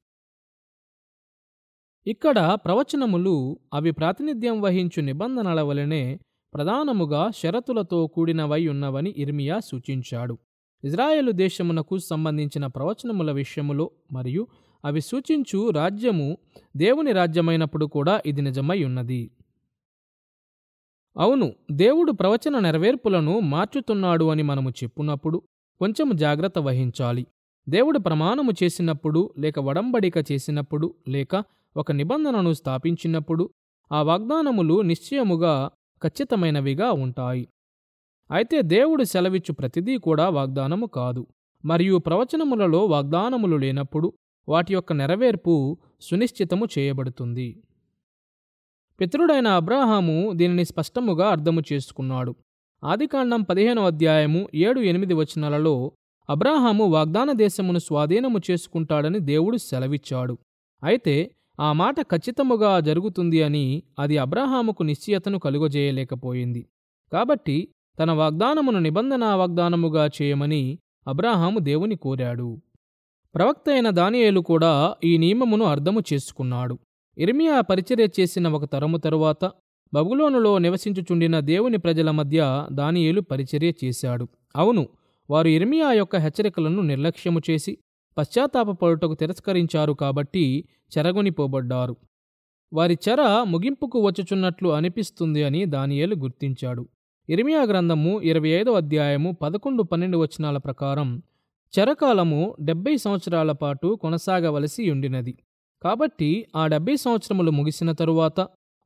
ఇక్కడ ప్రవచనములు అవి ప్రాతినిధ్యం వహించు నిబంధనల వలనే ప్రధానముగా షరతులతో కూడినవై ఉన్నవని ఇర్మియా సూచించాడు ఇజ్రాయేలు దేశమునకు సంబంధించిన ప్రవచనముల విషయములో మరియు అవి సూచించు రాజ్యము దేవుని రాజ్యమైనప్పుడు కూడా ఇది నిజమై ఉన్నది అవును దేవుడు ప్రవచన నెరవేర్పులను మార్చుతున్నాడు అని మనము చెప్పున్నప్పుడు కొంచెం జాగ్రత్త వహించాలి దేవుడు ప్రమాణము చేసినప్పుడు లేక వడంబడిక చేసినప్పుడు లేక ఒక నిబంధనను స్థాపించినప్పుడు ఆ వాగ్దానములు నిశ్చయముగా ఖచ్చితమైనవిగా ఉంటాయి అయితే దేవుడు సెలవిచ్చు ప్రతిదీ కూడా వాగ్దానము కాదు మరియు ప్రవచనములలో వాగ్దానములు లేనప్పుడు వాటి యొక్క నెరవేర్పు సునిశ్చితము చేయబడుతుంది పితరుడైన అబ్రాహాము దీనిని స్పష్టముగా అర్థము చేసుకున్నాడు ఆదికాండం పదిహేనో అధ్యాయము ఏడు ఎనిమిది వచనాలలో అబ్రాహాము వాగ్దాన దేశమును స్వాధీనము చేసుకుంటాడని దేవుడు సెలవిచ్చాడు అయితే ఆ మాట ఖచ్చితముగా జరుగుతుంది అని అది అబ్రాహాముకు నిశ్చయతను కలుగజేయలేకపోయింది కాబట్టి తన వాగ్దానమును నిబంధన వాగ్దానముగా చేయమని అబ్రాహాము దేవుని కోరాడు ప్రవక్త అయిన దానియేలు కూడా ఈ నియమమును అర్థము చేసుకున్నాడు ఇర్మియా పరిచర్య చేసిన ఒక తరము తరువాత బబులోనులో నివసించుచుండిన దేవుని ప్రజల మధ్య దానియేలు పరిచర్య చేశాడు అవును వారు ఇర్మియా యొక్క హెచ్చరికలను నిర్లక్ష్యము చేసి పశ్చాత్తాపపడుటకు తిరస్కరించారు కాబట్టి చెరగొనిపోబడ్డారు వారి చెర ముగింపుకు వచ్చుచున్నట్లు అనిపిస్తుంది అని దానియేలు గుర్తించాడు ఇర్మియా గ్రంథము ఇరవై ఐదో అధ్యాయము పదకొండు పన్నెండు వచనాల ప్రకారం చెరకాలము డెబ్బై సంవత్సరాల పాటు కొనసాగవలసి ఉండినది కాబట్టి ఆ డెబ్బై సంవత్సరములు ముగిసిన తరువాత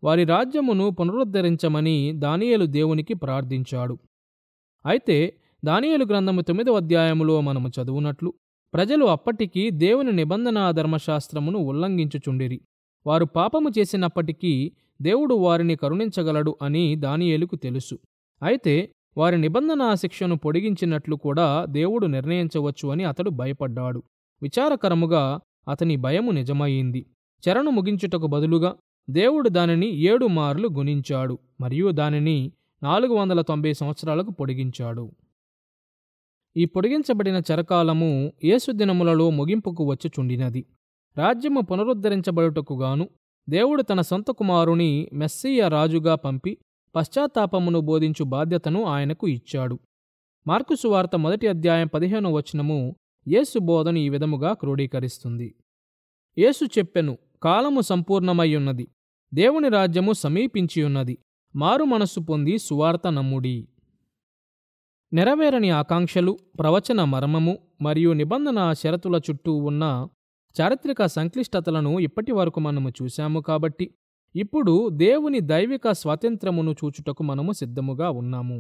వారి రాజ్యమును పునరుద్ధరించమని దానియేలు దేవునికి ప్రార్థించాడు అయితే దానియేలు గ్రంథము తొమ్మిదవ అధ్యాయములో మనము చదువునట్లు ప్రజలు అప్పటికి దేవుని నిబంధన ధర్మశాస్త్రమును ఉల్లంఘించుచుండిరి వారు పాపము చేసినప్పటికీ దేవుడు వారిని కరుణించగలడు అని దానియేలుకు తెలుసు అయితే వారి నిబంధన శిక్షను పొడిగించినట్లు కూడా దేవుడు నిర్ణయించవచ్చు అని అతడు భయపడ్డాడు విచారకరముగా అతని భయము నిజమయ్యింది చెరను ముగించుటకు బదులుగా దేవుడు దానిని ఏడు మార్లు గుణించాడు మరియు దానిని నాలుగు వందల తొంభై సంవత్సరాలకు పొడిగించాడు ఈ పొడిగించబడిన చెరకాలము యేసు దినములలో ముగింపుకు వచ్చుచుండినది రాజ్యము పునరుద్ధరించబడుటకు గాను దేవుడు తన సొంత కుమారుని మెస్సీయ రాజుగా పంపి పశ్చాత్తాపమును బోధించు బాధ్యతను ఆయనకు ఇచ్చాడు మార్కు సువార్త మొదటి అధ్యాయం పదిహేను వచనము యేసు బోధను ఈ విధముగా క్రోడీకరిస్తుంది యేసు చెప్పెను కాలము సంపూర్ణమయ్యున్నది దేవుని రాజ్యము సమీపించియున్నది మారు మనస్సు పొంది సువార్త నమ్ముడి నెరవేరని ఆకాంక్షలు ప్రవచన మర్మము మరియు నిబంధన షరతుల చుట్టూ ఉన్న చారిత్రక సంక్లిష్టతలను ఇప్పటి వరకు మనము చూశాము కాబట్టి ఇప్పుడు దేవుని దైవిక స్వాతంత్రమును చూచుటకు మనము సిద్ధముగా ఉన్నాము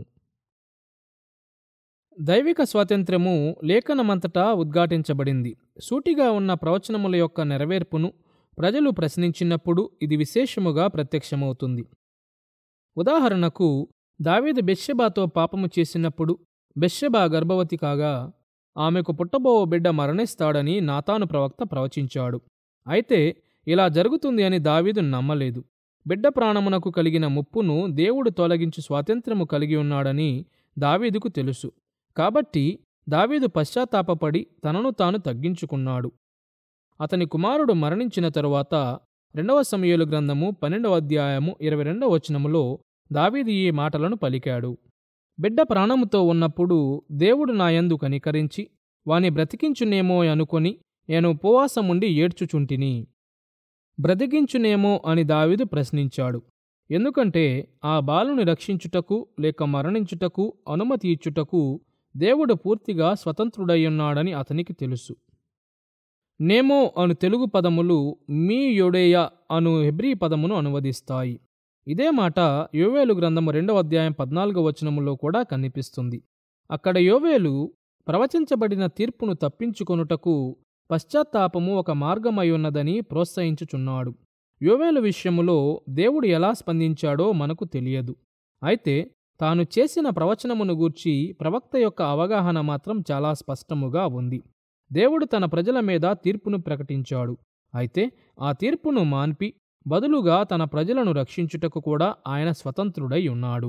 దైవిక స్వాతంత్ర్యము లేఖనమంతటా ఉద్ఘాటించబడింది సూటిగా ఉన్న ప్రవచనముల యొక్క నెరవేర్పును ప్రజలు ప్రశ్నించినప్పుడు ఇది విశేషముగా ప్రత్యక్షమవుతుంది ఉదాహరణకు దావీదు బెత్షెబాతో పాపము చేసినప్పుడు బెత్షెబా గర్భవతి కాగా ఆమెకు పుట్టబో బిడ్డ మరణిస్తాడని నాతాను ప్రవక్త ప్రవచించాడు అయితే ఇలా జరుగుతుంది అని దావీదు నమ్మలేదు బిడ్డ ప్రాణమునకు కలిగిన ముప్పును దేవుడు తొలగించు స్వాతంత్ర్యము కలిగి ఉన్నాడని దావీదుకు తెలుసు కాబట్టి దావీదు పశ్చాత్తాపపడి తనను తాను తగ్గించుకున్నాడు అతని కుమారుడు మరణించిన తరువాత రెండవ సమయలు గ్రంథము పన్నెండవ అధ్యాయము ఇరవై రెండవ వచనములో దావీదు ఈ మాటలను పలికాడు బిడ్డ ప్రాణముతో ఉన్నప్పుడు దేవుడు నాయందు కనికరించి వాని బ్రతికించునేమో అనుకొని నేను ఉపవాసముండి ఏడ్చుచుంటిని బ్రతికించునేమో అని దావీదు ప్రశ్నించాడు ఎందుకంటే ఆ బాలుని రక్షించుటకు లేక మరణించుటకు అనుమతి ఇచ్చుటకు దేవుడు పూర్తిగా స్వతంత్రుడయ్యున్నాడని అతనికి తెలుసు నేమో అను తెలుగు పదములు మీ యొడేయ అను హెబ్రీ పదమును అనువదిస్తాయి ఇదే మాట యోవేలు గ్రంథము రెండవ అధ్యాయం పద్నాలుగవ వచనములో కూడా కనిపిస్తుంది అక్కడ యోవేలు ప్రవచించబడిన తీర్పును తప్పించుకొనుటకు పశ్చాత్తాపము ఒక మార్గమై ఉన్నదని ప్రోత్సహించుచున్నాడు యోవేలు విషయములో దేవుడు ఎలా స్పందించాడో మనకు తెలియదు అయితే తాను చేసిన ప్రవచనమును గూర్చి ప్రవక్త యొక్క అవగాహన మాత్రం చాలా స్పష్టముగా ఉంది దేవుడు తన ప్రజల మీద తీర్పును ప్రకటించాడు అయితే ఆ తీర్పును మాన్పి బదులుగా తన ప్రజలను రక్షించుటకు కూడా ఆయన స్వతంత్రుడై ఉన్నాడు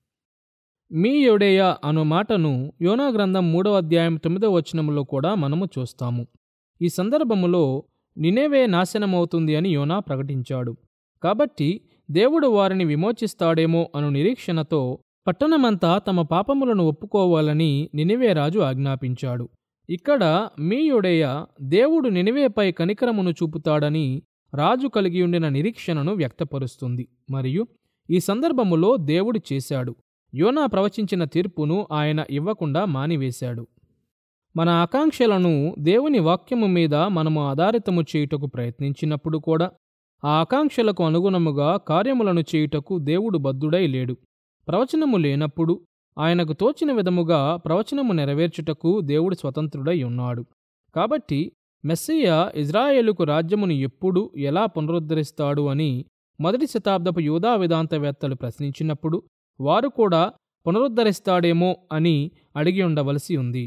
మీ యొడేయ అను మాటను యోనా గ్రంథం మూడవ అధ్యాయం తొమ్మిదవ వచనములో కూడా మనము చూస్తాము ఈ సందర్భములో నినేవే నాశనమవుతుంది అని యోనా ప్రకటించాడు కాబట్టి దేవుడు వారిని విమోచిస్తాడేమో అను నిరీక్షణతో పట్టణమంతా తమ పాపములను ఒప్పుకోవాలని నినివే రాజు ఆజ్ఞాపించాడు ఇక్కడ మీ యొడేయ దేవుడు నినివేపై కనికరమును చూపుతాడని రాజు కలిగి ఉండిన నిరీక్షణను వ్యక్తపరుస్తుంది మరియు ఈ సందర్భములో దేవుడు చేశాడు యోనా ప్రవచించిన తీర్పును ఆయన ఇవ్వకుండా మానివేశాడు మన ఆకాంక్షలను దేవుని వాక్యము మీద మనము ఆధారితము చేయుటకు ప్రయత్నించినప్పుడు కూడా ఆ ఆకాంక్షలకు అనుగుణముగా కార్యములను చేయుటకు దేవుడు బద్ధుడై లేడు ప్రవచనము లేనప్పుడు ఆయనకు తోచిన విధముగా ప్రవచనము నెరవేర్చుటకు దేవుడు స్వతంత్రుడై ఉన్నాడు కాబట్టి మెస్సియ ఇజ్రాయేలుకు రాజ్యమును ఎప్పుడు ఎలా పునరుద్ధరిస్తాడు అని మొదటి శతాబ్దపు యూదా వేదాంతవేత్తలు ప్రశ్నించినప్పుడు వారు కూడా పునరుద్ధరిస్తాడేమో అని అడిగి ఉండవలసి ఉంది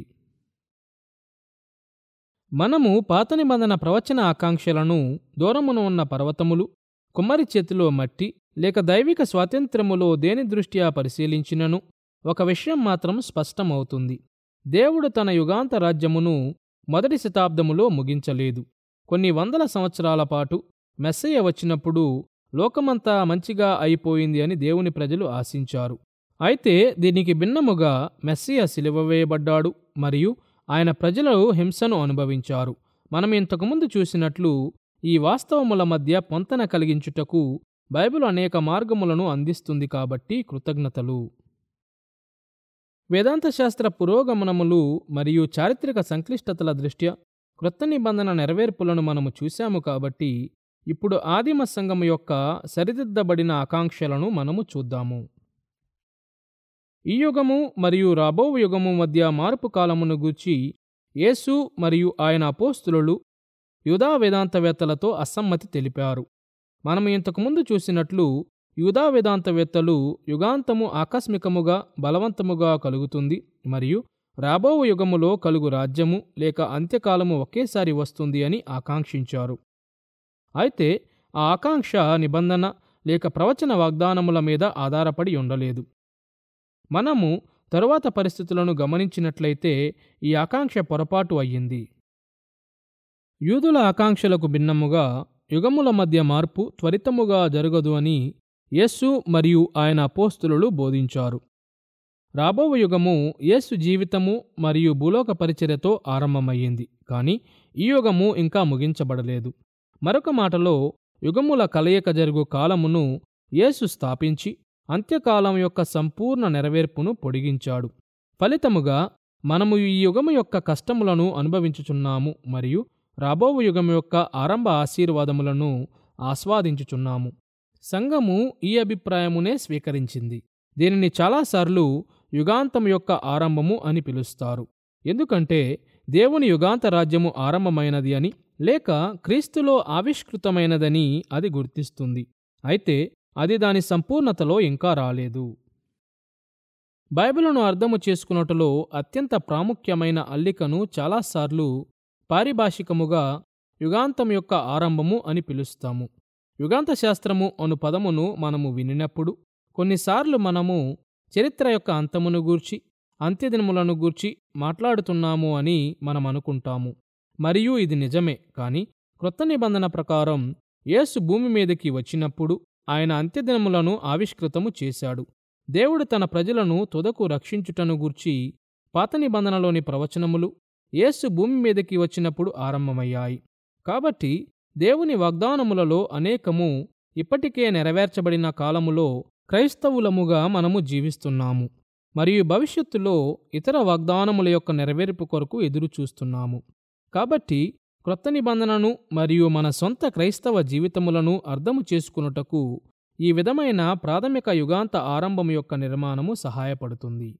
మనము పాత నిబంధన ప్రవచన ఆకాంక్షలను దూరమున ఉన్న పర్వతములు కుమ్మరి చేతిలో మట్టి లేక దైవిక స్వాతంత్ర్యములో దేని దృష్ట్యా పరిశీలించినను ఒక విషయం మాత్రం స్పష్టమవుతుంది దేవుడు తన యుగాంత రాజ్యమును మొదటి శతాబ్దములో ముగించలేదు కొన్ని వందల సంవత్సరాల పాటు మెస్సయ్య వచ్చినప్పుడు లోకమంతా మంచిగా అయిపోయింది అని దేవుని ప్రజలు ఆశించారు అయితే దీనికి భిన్నముగా మెస్సియ సిలువ వేయబడ్డాడు మరియు ఆయన ప్రజలు హింసను అనుభవించారు మనం ఇంతకుముందు చూసినట్లు ఈ వాస్తవముల మధ్య పొంతన కలిగించుటకు బైబిల్ అనేక మార్గములను అందిస్తుంది కాబట్టి కృతజ్ఞతలు వేదాంత శాస్త్ర పురోగమనములు మరియు చారిత్రక సంక్లిష్టతల దృష్ట్యా క్రొత్త నిబంధన నెరవేర్పులను మనము చూశాము కాబట్టి ఇప్పుడు ఆదిమ సంఘము యొక్క సరిదిద్దబడిన ఆకాంక్షలను మనము చూద్దాము ఈ యుగము మరియు రాబో యుగము మధ్య మార్పు కాలమును గూర్చి యేసు మరియు ఆయన అపోస్తులు యూదా వేదాంతవేత్తలతో అసమ్మతి తెలిపారు మనము ఇంతకుముందు చూసినట్లు యూదా వేదాంతవేత్తలు యుగాంతము ఆకస్మికముగా బలవంతముగా కలుగుతుంది మరియు రాబో యుగములో కలుగు రాజ్యము లేక అంత్యకాలము ఒకేసారి వస్తుంది అని ఆకాంక్షించారు అయితే ఆ ఆకాంక్ష నిబంధన లేక ప్రవచన వాగ్దానముల మీద ఆధారపడి ఉండలేదు మనము తరువాత పరిస్థితులను గమనించినట్లయితే ఈ ఆకాంక్ష పొరపాటు అయ్యింది యూదుల ఆకాంక్షలకు భిన్నముగా యుగముల మధ్య మార్పు త్వరితముగా జరగదు అని యేసు మరియు ఆయన అపోస్తులు బోధించారు రాబో యుగము యేసు జీవితము మరియు భూలోక పరిచర్యతో ఆరంభమయ్యింది కానీ ఈ యుగము ఇంకా ముగించబడలేదు మరొక మాటలో యుగముల కలయిక జరుగు కాలమును యేసు స్థాపించి అంత్యకాలం యొక్క సంపూర్ణ నెరవేర్పును పొడిగించాడు ఫలితముగా మనము ఈ యుగము యొక్క కష్టములను అనుభవించుచున్నాము మరియు రాబోవు యుగం యొక్క ఆరంభ ఆశీర్వాదములను ఆస్వాదించుచున్నాము సంఘము ఈ అభిప్రాయమునే స్వీకరించింది దీనిని చాలాసార్లు యుగాంతం యొక్క ఆరంభము అని పిలుస్తారు ఎందుకంటే దేవుని యుగాంత రాజ్యము ఆరంభమైనది అని లేక క్రీస్తులో ఆవిష్కృతమైనదని అది గుర్తిస్తుంది అయితే అది దాని సంపూర్ణతలో ఇంకా రాలేదు బైబిలును అర్థము చేసుకున్నట్టులో అత్యంత ప్రాముఖ్యమైన అల్లికను చాలాసార్లు పారిభాషికముగా యుగాంతం యొక్క ఆరంభము అని పిలుస్తాము యుగాంత శాస్త్రము అను పదమును మనము వినినప్పుడు కొన్నిసార్లు మనము చరిత్ర యొక్క అంతమును గూర్చి అంత్యదినములను గూర్చి మాట్లాడుతున్నాము అని మనం అనుకుంటాము మరియు ఇది నిజమే కానీ క్రొత్త నిబంధన ప్రకారం యేసు భూమి మీదకి వచ్చినప్పుడు ఆయన అంత్యదినములను ఆవిష్కృతము చేశాడు దేవుడు తన ప్రజలను తుదకు రక్షించుటను గూర్చి పాత నిబంధనలోని ప్రవచనములు యేసు భూమి మీదకి వచ్చినప్పుడు ఆరంభమయ్యాయి కాబట్టి దేవుని వాగ్దానములలో అనేకము ఇప్పటికే నెరవేర్చబడిన కాలములో క్రైస్తవులముగా మనము జీవిస్తున్నాము మరియు భవిష్యత్తులో ఇతర వాగ్దానముల యొక్క నెరవేర్పు కొరకు ఎదురుచూస్తున్నాము కాబట్టి క్రొత్త నిబంధనను మరియు మన సొంత క్రైస్తవ జీవితములను అర్థము చేసుకున్నటకు ఈ విధమైన ప్రాథమిక యుగాంత ఆరంభం యొక్క నిర్మాణము సహాయపడుతుంది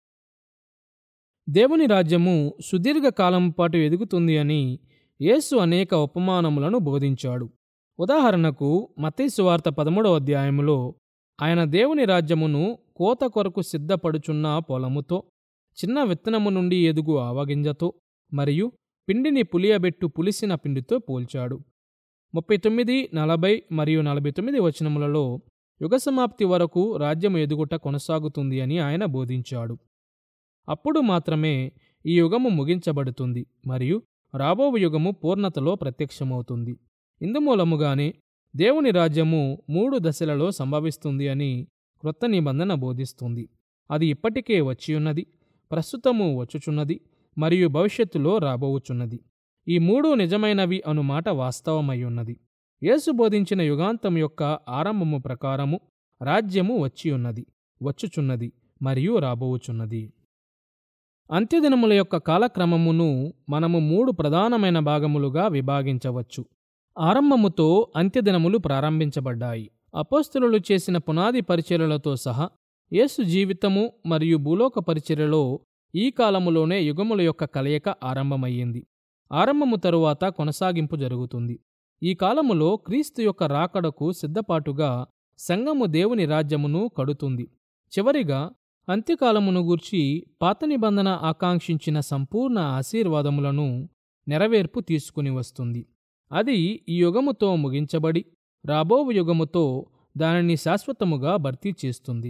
దేవుని రాజ్యము సుదీర్ఘ కాలం పాటు ఎదుగుతుంది అని యేసు అనేక ఉపమానములను బోధించాడు ఉదాహరణకు మత్తయి వార్త పదమూడవ అధ్యాయములో ఆయన దేవుని రాజ్యమును కోత కొరకు సిద్ధపడుచున్న పొలముతో చిన్న విత్తనము నుండి ఎదుగు ఆవగింజతో మరియు పిండిని పులియబెట్టు పులిసిన పిండితో పోల్చాడు ముప్పై తొమ్మిది నలభై మరియు నలభై తొమ్మిది వచనములలో యుగ సమాప్తి వరకు రాజ్యము ఎదుగుట కొనసాగుతుంది అని ఆయన బోధించాడు అప్పుడు మాత్రమే ఈ యుగము ముగించబడుతుంది మరియు రాబో యుగము పూర్ణతలో ప్రత్యక్షమవుతుంది ఇందుమూలముగానే దేవుని రాజ్యము మూడు దశలలో సంభవిస్తుంది అని క్రొత్త నిబంధన బోధిస్తుంది అది ఇప్పటికే వచ్చియున్నది ప్రస్తుతము వచ్చుచున్నది మరియు భవిష్యత్తులో రాబోవుచున్నది ఈ మూడు నిజమైనవి అను మాట వాస్తవమయ్యున్నది యేసు బోధించిన యుగాంతం యొక్క ఆరంభము ప్రకారము రాజ్యము వచ్చియున్నది వచ్చుచున్నది మరియు రాబోవుచున్నది అంత్యదినముల యొక్క కాలక్రమమును మనము మూడు ప్రధానమైన భాగములుగా విభాగించవచ్చు ఆరంభముతో అంత్యదినములు ప్రారంభించబడ్డాయి అపోస్తులు చేసిన పునాది పరిచర్యలతో సహా యేసు జీవితము మరియు భూలోక పరిచర్యలో ఈ కాలములోనే యుగముల యొక్క కలయిక ఆరంభమయ్యింది ఆరంభము తరువాత కొనసాగింపు జరుగుతుంది ఈ కాలములో క్రీస్తు యొక్క రాకడకు సిద్ధపాటుగా సంఘము దేవుని రాజ్యమును కడుతుంది చివరిగా అంత్యకాలమును గూర్చి పాత నిబంధన ఆకాంక్షించిన సంపూర్ణ ఆశీర్వాదములను నెరవేర్పు తీసుకుని వస్తుంది అది ఈ యుగముతో ముగించబడి రాబోవు యుగముతో దానిని శాశ్వతముగా భర్తీ చేస్తుంది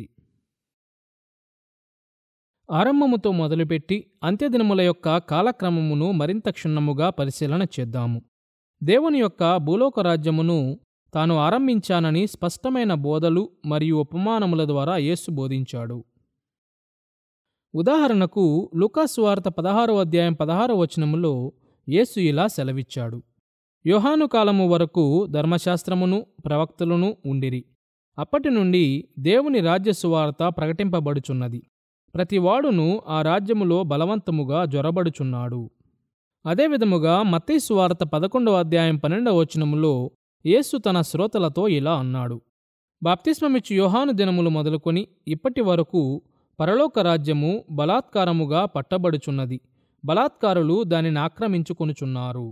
ఆరంభముతో మొదలుపెట్టి అంత్యదినముల యొక్క కాలక్రమమును మరింత క్షుణ్ణముగా పరిశీలన చేద్దాము దేవుని యొక్క భూలోక రాజ్యమును తాను ఆరంభించానని స్పష్టమైన బోధలు మరియు ఉపమానముల ద్వారా యేసు బోధించాడు ఉదాహరణకు లూకాసు వార్త పదహారో అధ్యాయం పదహారో వచనములో యేసు ఇలా సెలవిచ్చాడు యోహాను కాలము వరకు ధర్మశాస్త్రమును ప్రవక్తలను ఉండిరి అప్పటి నుండి దేవుని రాజ్య సువార్త ప్రకటింపబడుచున్నది ప్రతివాడును ఆ రాజ్యములో బలవంతముగా జొరబడుచున్నాడు అదేవిధముగా మత్తయి సువార్త పదకొండవ అధ్యాయం పన్నెండవ వచనములో యేసు తన శ్రోతలతో ఇలా అన్నాడు బాప్తిస్మమిచ్చు యోహాను దినములు మొదలుకొని ఇప్పటి వరకు పరలోక రాజ్యము బలాత్కారముగా పట్టబడుచున్నది బలాత్కారులు దానిని ఆక్రమించుకొనుచున్నారు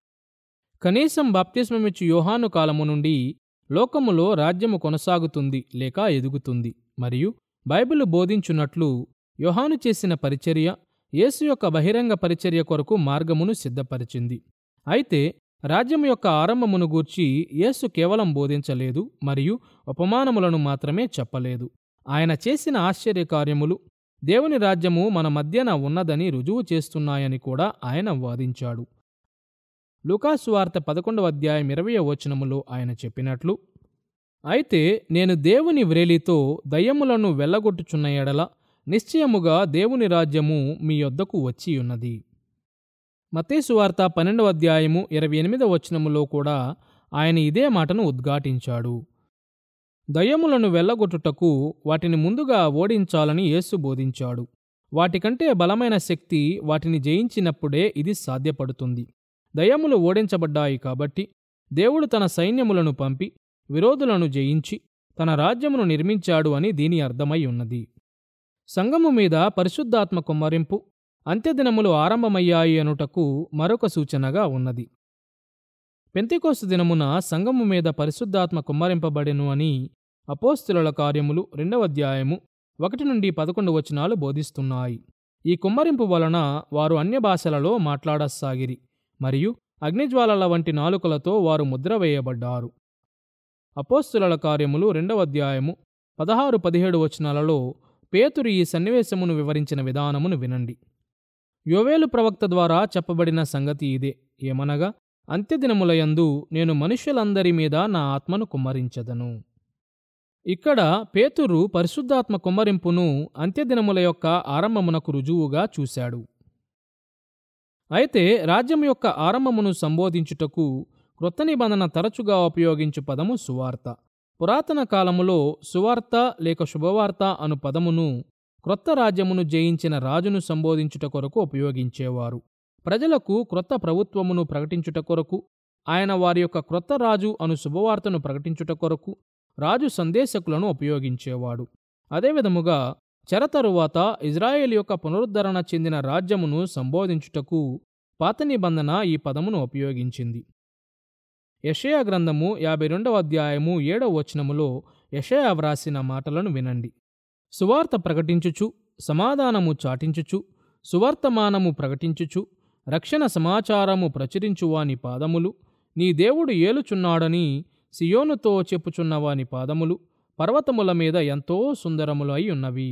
కనీసం బాప్తిస్మమిచ్చు యోహాను కాలము నుండి లోకములో రాజ్యము కొనసాగుతుంది లేక ఎదుగుతుంది మరియు బైబిల్ బోధించున్నట్లు యోహాను చేసిన పరిచర్య యేసు యొక్క బహిరంగ పరిచర్య కొరకు మార్గమును సిద్ధపరిచింది అయితే రాజ్యం యొక్క ఆరంభమును గూర్చి యేసు కేవలం బోధించలేదు మరియు ఉపమానములను మాత్రమే చెప్పలేదు ఆయన చేసిన ఆశ్చర్యకార్యములు దేవుని రాజ్యము మన మధ్యన ఉన్నదని రుజువు చేస్తున్నాయని కూడా ఆయన వాదించాడు లూకాసు వార్త పదకొండవ అధ్యాయం ఇరవయ వచనములో ఆయన చెప్పినట్లు అయితే నేను దేవుని వ్రేలితో దయ్యములను వెళ్ళగొట్టుచున్న ఎడల నిశ్చయముగా దేవుని రాజ్యము మీ యొద్దకు వచ్చియున్నది మతేసు వార్త పన్నెండవ అధ్యాయము ఇరవై ఎనిమిదవ వచనములో కూడా ఆయన ఇదే మాటను ఉద్ఘాటించాడు దయ్యములను వెళ్ళగొట్టుటకు వాటిని ముందుగా ఓడించాలని యేసు బోధించాడు వాటికంటే బలమైన శక్తి వాటిని జయించినప్పుడే ఇది సాధ్యపడుతుంది దయ్యములు ఓడించబడ్డాయి కాబట్టి దేవుడు తన సైన్యములను పంపి విరోధులను జయించి తన రాజ్యమును నిర్మించాడు అని దీని అర్థమై ఉన్నది సంగము మీద పరిశుద్ధాత్మ కుమ్మరింపు అంత్యదినములు ఆరంభమయ్యాయి అనుటకు మరొక సూచనగా ఉన్నది పెంతికోస్తు దినమున సంగము మీద పరిశుద్ధాత్మ కుమ్మరింపబడెను అని అపోస్తుల కార్యములు రెండవ అధ్యాయము ఒకటి నుండి పదకొండు వచనాలు బోధిస్తున్నాయి ఈ కుమ్మరింపు వలన వారు అన్య భాషలలో మాట్లాడసాగిరి మరియు అగ్నిజ్వాలల వంటి నాలుకలతో వారు ముద్ర వేయబడ్డారు అపోస్తుల కార్యములు రెండవ అధ్యాయము పదహారు పదిహేడు వచనాలలో పేతురు ఈ సన్నివేశమును వివరించిన విధానమును వినండి యోవేలు ప్రవక్త ద్వారా చెప్పబడిన సంగతి ఇదే ఏమనగా అంత్యదినములయందు నేను మనుష్యులందరి మీద నా ఆత్మను కుమ్మరించదను ఇక్కడ పేతురు పరిశుద్ధాత్మ కుమ్మరింపును అంత్యదినముల యొక్క ఆరంభమునకు రుజువుగా చూశాడు అయితే రాజ్యం యొక్క ఆరంభమును సంబోధించుటకు క్రొత్త నిబంధన తరచుగా ఉపయోగించు పదము సువార్త పురాతన కాలములో సువార్త లేక శుభవార్త అను పదమును క్రొత్త రాజ్యమును జయించిన రాజును సంబోధించుట కొరకు ఉపయోగించేవారు ప్రజలకు క్రొత్త ప్రభుత్వమును ప్రకటించుట కొరకు ఆయన వారి యొక్క క్రొత్త రాజు అను శుభవార్తను ప్రకటించుట కొరకు రాజు సందేశకులను ఉపయోగించేవాడు అదేవిధముగా చెర తరువాత ఇజ్రాయేల్ యొక్క పునరుద్ధరణ చెందిన రాజ్యమును సంబోధించుటకు పాత నిబంధన ఈ పదమును ఉపయోగించింది యషయా గ్రంథము యాభై రెండవ అధ్యాయము ఏడవ వచనములో యషయా వ్రాసిన మాటలను వినండి సువార్త ప్రకటించుచు సమాధానము చాటించుచు సువర్తమానము ప్రకటించుచు రక్షణ సమాచారము ప్రచురించువాని పాదములు నీ దేవుడు ఏలుచున్నాడని సియోనుతో చెప్పుచున్నవాని పాదములు పర్వతముల మీద ఎంతో సుందరములు అయి ఉన్నవి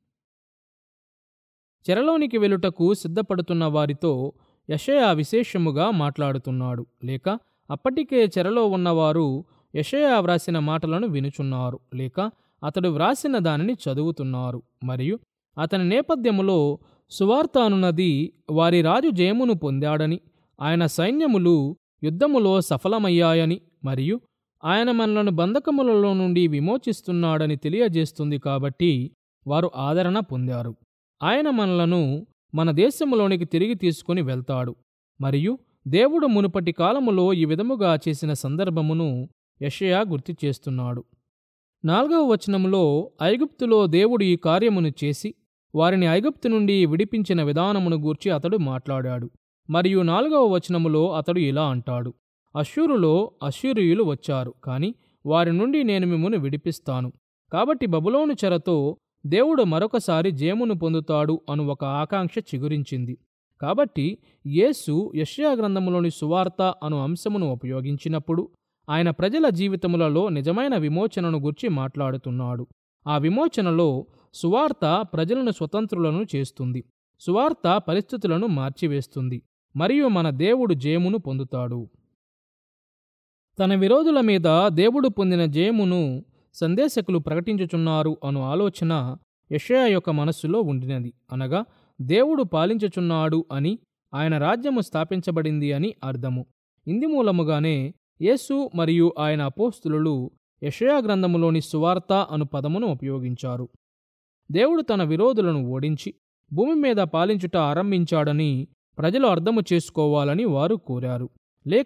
చెరలోనికి వెలుటకు సిద్ధపడుతున్న వారితో యషయా విశేషముగా మాట్లాడుతున్నాడు లేక అప్పటికే చెరలో ఉన్నవారు యషయా వ్రాసిన మాటలను వినుచున్నారు లేక అతడు వ్రాసిన దానిని చదువుతున్నారు మరియు అతని నేపథ్యములో సువార్త అనున్నది వారి రాజు జయమును పొందాడని ఆయన సైన్యములు యుద్ధములో సఫలమయ్యాయని మరియు ఆయన మనలను బంధకములలో నుండి విమోచిస్తున్నాడని తెలియజేస్తుంది కాబట్టి వారు ఆదరణ పొందారు ఆయన మనలను మన దేశములోనికి తిరిగి తీసుకుని వెళ్తాడు మరియు దేవుడు మునుపటి కాలములో ఈ విధముగా చేసిన సందర్భమును యషయా గుర్తు చేస్తున్నాడు నాలుగవ వచనములో ఐగుప్తులో దేవుడు ఈ కార్యమును చేసి వారిని ఐగుప్తు నుండి విడిపించిన విధానమును గూర్చి అతడు మాట్లాడాడు మరియు నాలుగవ వచనములో అతడు ఇలా అంటాడు అశ్షూరులో అశ్షూరియులు వచ్చారు కాని వారి నుండి నేను మిమ్మను విడిపిస్తాను కాబట్టి బబులోను చెరతో దేవుడు మరొకసారి జయమును పొందుతాడు అను ఒక ఆకాంక్ష చిగురించింది కాబట్టి యేసు యష్యా గ్రంథములోని సువార్త అను అంశమును ఉపయోగించినప్పుడు ఆయన ప్రజల జీవితములలో నిజమైన విమోచనను గుర్చి మాట్లాడుతున్నాడు ఆ విమోచనలో సువార్త ప్రజలను స్వతంత్రులను చేస్తుంది సువార్త పరిస్థితులను మార్చివేస్తుంది మరియు మన దేవుడు జయమును పొందుతాడు తన విరోధుల మీద దేవుడు పొందిన జయమును సందేశకులు ప్రకటించుచున్నారు అను ఆలోచన యషయా యొక్క మనస్సులో ఉండినది అనగా దేవుడు పాలించుచున్నాడు అని ఆయన రాజ్యము స్థాపించబడింది అని అర్థము ఇంది మూలముగానే యేసు మరియు ఆయన అపోస్తులు యషయా గ్రంథములోని సువార్త అను పదమును ఉపయోగించారు దేవుడు తన విరోధులను ఓడించి భూమి మీద పాలించుట ఆరంభించాడని ప్రజలు అర్థము చేసుకోవాలని వారు కోరారు లేక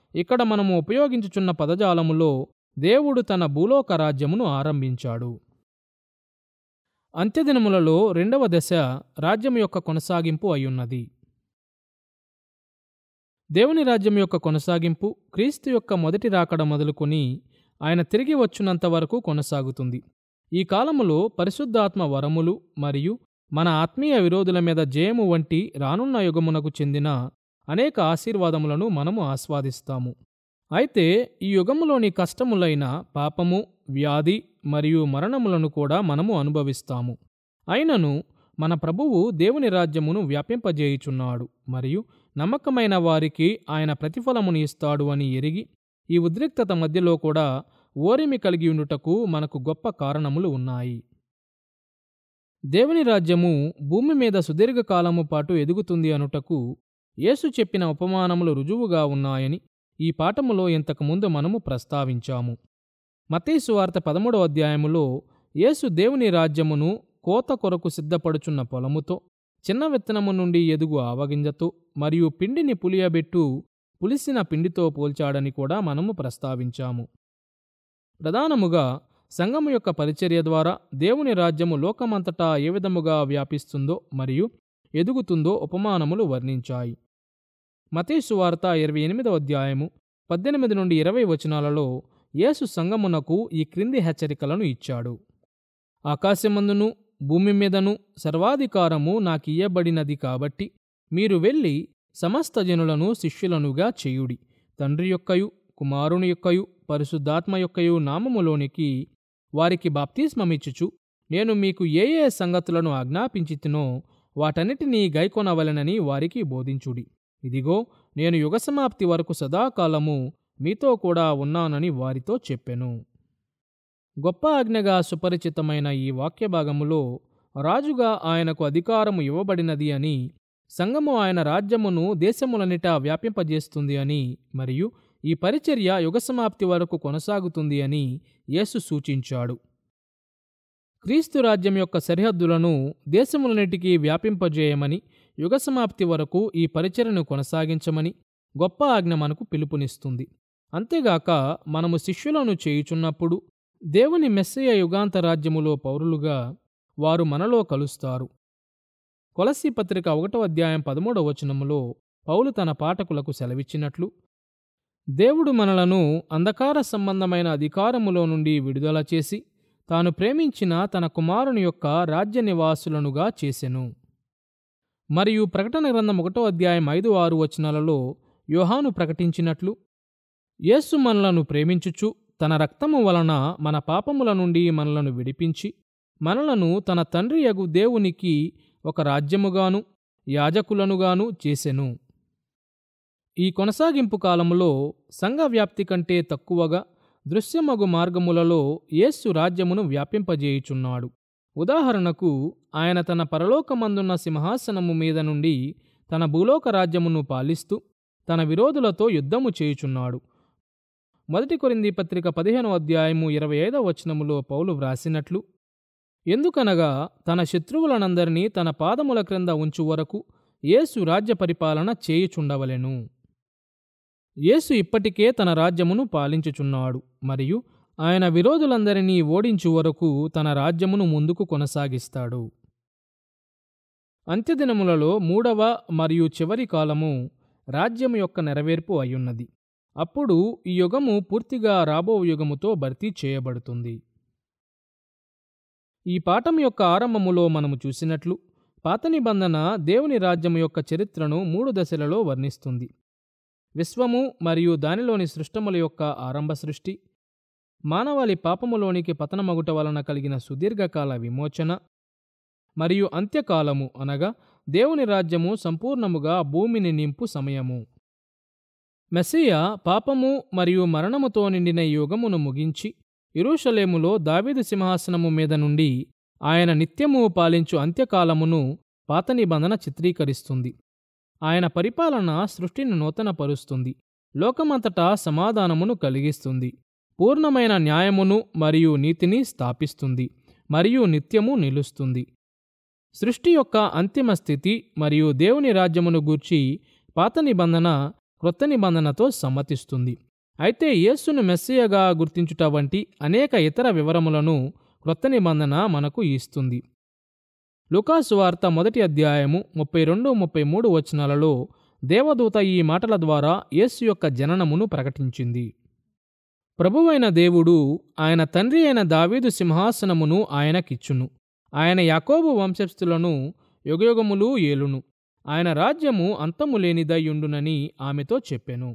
ఇక్కడ మనము ఉపయోగించుచున్న పదజాలములో దేవుడు తన భూలోక రాజ్యమును ఆరంభించాడు అంత్యదినములలో రెండవ దశ రాజ్యం యొక్క కొనసాగింపు అయ్యున్నది దేవుని రాజ్యం యొక్క కొనసాగింపు క్రీస్తు యొక్క మొదటి రాకడ మొదలుకొని ఆయన తిరిగి వచ్చునంత వరకు కొనసాగుతుంది ఈ కాలములో పరిశుద్ధాత్మ వరములు మరియు మన ఆత్మీయ విరోధుల మీద జయము వంటి రానున్న యుగమునకు చెందిన అనేక ఆశీర్వాదములను మనము ఆస్వాదిస్తాము అయితే ఈ యుగములోని కష్టములైన పాపము వ్యాధి మరియు మరణములను కూడా మనము అనుభవిస్తాము అయినను మన ప్రభువు దేవుని రాజ్యమును వ్యాపింపజేయుచున్నాడు మరియు నమ్మకమైన వారికి ఆయన ప్రతిఫలమును ఇస్తాడు అని ఎరిగి ఈ ఉద్రిక్తత మధ్యలో కూడా ఓరిమి కలిగి ఉండుటకు మనకు గొప్ప కారణములు ఉన్నాయి దేవుని రాజ్యము భూమి మీద సుదీర్ఘకాలము పాటు ఎదుగుతుంది అనుటకు యేసు చెప్పిన ఉపమానములు రుజువుగా ఉన్నాయని ఈ పాఠములో ఇంతకుముందు మనము ప్రస్తావించాము మతీసు వార్త పదమూడవ అధ్యాయములో యేసు దేవుని రాజ్యమును కోత కొరకు సిద్ధపడుచున్న పొలముతో చిన్న విత్తనము నుండి ఎదుగు ఆవగింజతో మరియు పిండిని పులియబెట్టు పులిసిన పిండితో పోల్చాడని కూడా మనము ప్రస్తావించాము ప్రధానముగా సంఘము యొక్క పరిచర్య ద్వారా దేవుని రాజ్యము లోకమంతటా ఏ విధముగా వ్యాపిస్తుందో మరియు ఎదుగుతుందో ఉపమానములు వర్ణించాయి మతేసు వార్త ఇరవై ఎనిమిదవ అధ్యాయము పద్దెనిమిది నుండి ఇరవై వచనాలలో యేసు సంగమునకు ఈ క్రింది హెచ్చరికలను ఇచ్చాడు ఆకాశమందును భూమి మీదను సర్వాధికారము నాకియ్యబడినది కాబట్టి మీరు వెళ్ళి సమస్త జనులను శిష్యులనుగా చేయుడి తండ్రి యొక్కయు కుమారుని యొక్కయు పరిశుద్ధాత్మ యొక్కయు నామములోనికి వారికి బాప్తిస్మమిచ్చుచు నేను మీకు ఏ ఏ సంగతులను ఆజ్ఞాపించితినో వాటన్నిటినీ గైకొనవలెనని వారికి బోధించుడి ఇదిగో నేను యుగసమాప్తి వరకు సదాకాలము మీతో కూడా ఉన్నానని వారితో చెప్పెను గొప్ప ఆజ్ఞగా సుపరిచితమైన ఈ వాక్య భాగములో రాజుగా ఆయనకు అధికారము ఇవ్వబడినది అని సంఘము ఆయన రాజ్యమును దేశములనిటా వ్యాపింపజేస్తుంది అని మరియు ఈ పరిచర్య యుగసమాప్తి వరకు కొనసాగుతుంది అని యేసు సూచించాడు క్రీస్తు రాజ్యం యొక్క సరిహద్దులను దేశములన్నిటికీ వ్యాపింపజేయమని యుగసమాప్తి వరకు ఈ పరిచర్యను కొనసాగించమని గొప్ప ఆజ్ఞ మనకు పిలుపునిస్తుంది అంతేగాక మనము శిష్యులను చేయుచున్నప్పుడు దేవుని మెస్సయ యుగాంత రాజ్యములో పౌరులుగా వారు మనలో కలుస్తారు కొలసి పత్రిక ఒకటో అధ్యాయం పదమూడవ వచనములో పౌలు తన పాఠకులకు సెలవిచ్చినట్లు దేవుడు మనలను అంధకార సంబంధమైన అధికారములో నుండి విడుదల చేసి తాను ప్రేమించిన తన కుమారుని యొక్క రాజ్య నివాసులనుగా చేసెను మరియు ప్రకటన గ్రంథం ఒకటో అధ్యాయం ఐదు ఆరు వచనాలలో యోహాను ప్రకటించినట్లు యేసు మనలను ప్రేమించుచు తన రక్తము వలన మన పాపముల నుండి మనలను విడిపించి మనలను తన తండ్రి యగు దేవునికి ఒక రాజ్యముగాను యాజకులనుగాను చేసెను ఈ కొనసాగింపు కాలములో సంఘ వ్యాప్తి కంటే తక్కువగా దృశ్యమగు మార్గములలో యేసు రాజ్యమును వ్యాపింపజేయుచున్నాడు ఉదాహరణకు ఆయన తన పరలోకమందున్న సింహాసనము మీద నుండి తన భూలోక రాజ్యమును పాలిస్తూ తన విరోధులతో యుద్ధము చేయుచున్నాడు మొదటి కొరింది పత్రిక పదిహేనవ అధ్యాయము ఇరవై ఐదవ వచనములో పౌలు వ్రాసినట్లు ఎందుకనగా తన శత్రువులనందరినీ తన పాదముల క్రింద ఉంచు వరకు యేసు రాజ్య పరిపాలన చేయుచుండవలెను యేసు ఇప్పటికే తన రాజ్యమును పాలించుచున్నాడు మరియు ఆయన విరోధులందరినీ ఓడించు వరకు తన రాజ్యమును ముందుకు కొనసాగిస్తాడు అంత్యదినములలో మూడవ మరియు చివరి కాలము రాజ్యము యొక్క నెరవేర్పు అయ్యున్నది అప్పుడు ఈ యుగము పూర్తిగా రాబో యుగముతో భర్తీ చేయబడుతుంది ఈ పాఠం యొక్క ఆరంభములో మనము చూసినట్లు పాత నిబంధన దేవుని రాజ్యము యొక్క చరిత్రను మూడు దశలలో వర్ణిస్తుంది విశ్వము మరియు దానిలోని సృష్టముల యొక్క ఆరంభ సృష్టి మానవాళి పాపములోనికి పతనమగుట వలన కలిగిన సుదీర్ఘకాల విమోచన మరియు అంత్యకాలము అనగా దేవుని రాజ్యము సంపూర్ణముగా భూమిని నింపు సమయము మెస్సియ పాపము మరియు మరణముతో నిండిన ఈ యుగమును ముగించి ఇరుషలేములో దావీదు సింహాసనము మీద నుండి ఆయన నిత్యము పాలించు అంత్యకాలమును పాత నిబంధన చిత్రీకరిస్తుంది ఆయన పరిపాలన సృష్టిని నూతనపరుస్తుంది లోకమంతటా సమాధానమును కలిగిస్తుంది పూర్ణమైన న్యాయమును మరియు నీతిని స్థాపిస్తుంది మరియు నిత్యము నిలుస్తుంది సృష్టి యొక్క అంతిమ స్థితి మరియు దేవుని రాజ్యమును గూర్చి పాత నిబంధన క్రొత్త నిబంధనతో సమ్మతిస్తుంది అయితే యేసును మెస్సియగా గుర్తించుట వంటి అనేక ఇతర వివరములను క్రొత్త నిబంధన మనకు ఇస్తుంది లుకాసు వార్త మొదటి అధ్యాయము ముప్పై రెండు ముప్పై మూడు వచనాలలో దేవదూత ఈ మాటల ద్వారా యేసు యొక్క జననమును ప్రకటించింది ప్రభువైన దేవుడు ఆయన తండ్రి అయిన దావీదు సింహాసనమును ఆయనకిచ్చును ఆయన యాకోబు వంశస్థులను యుగయుగములు ఏలును ఆయన రాజ్యము అంతము లేనిదయ్యుండునని ఆమెతో చెప్పెను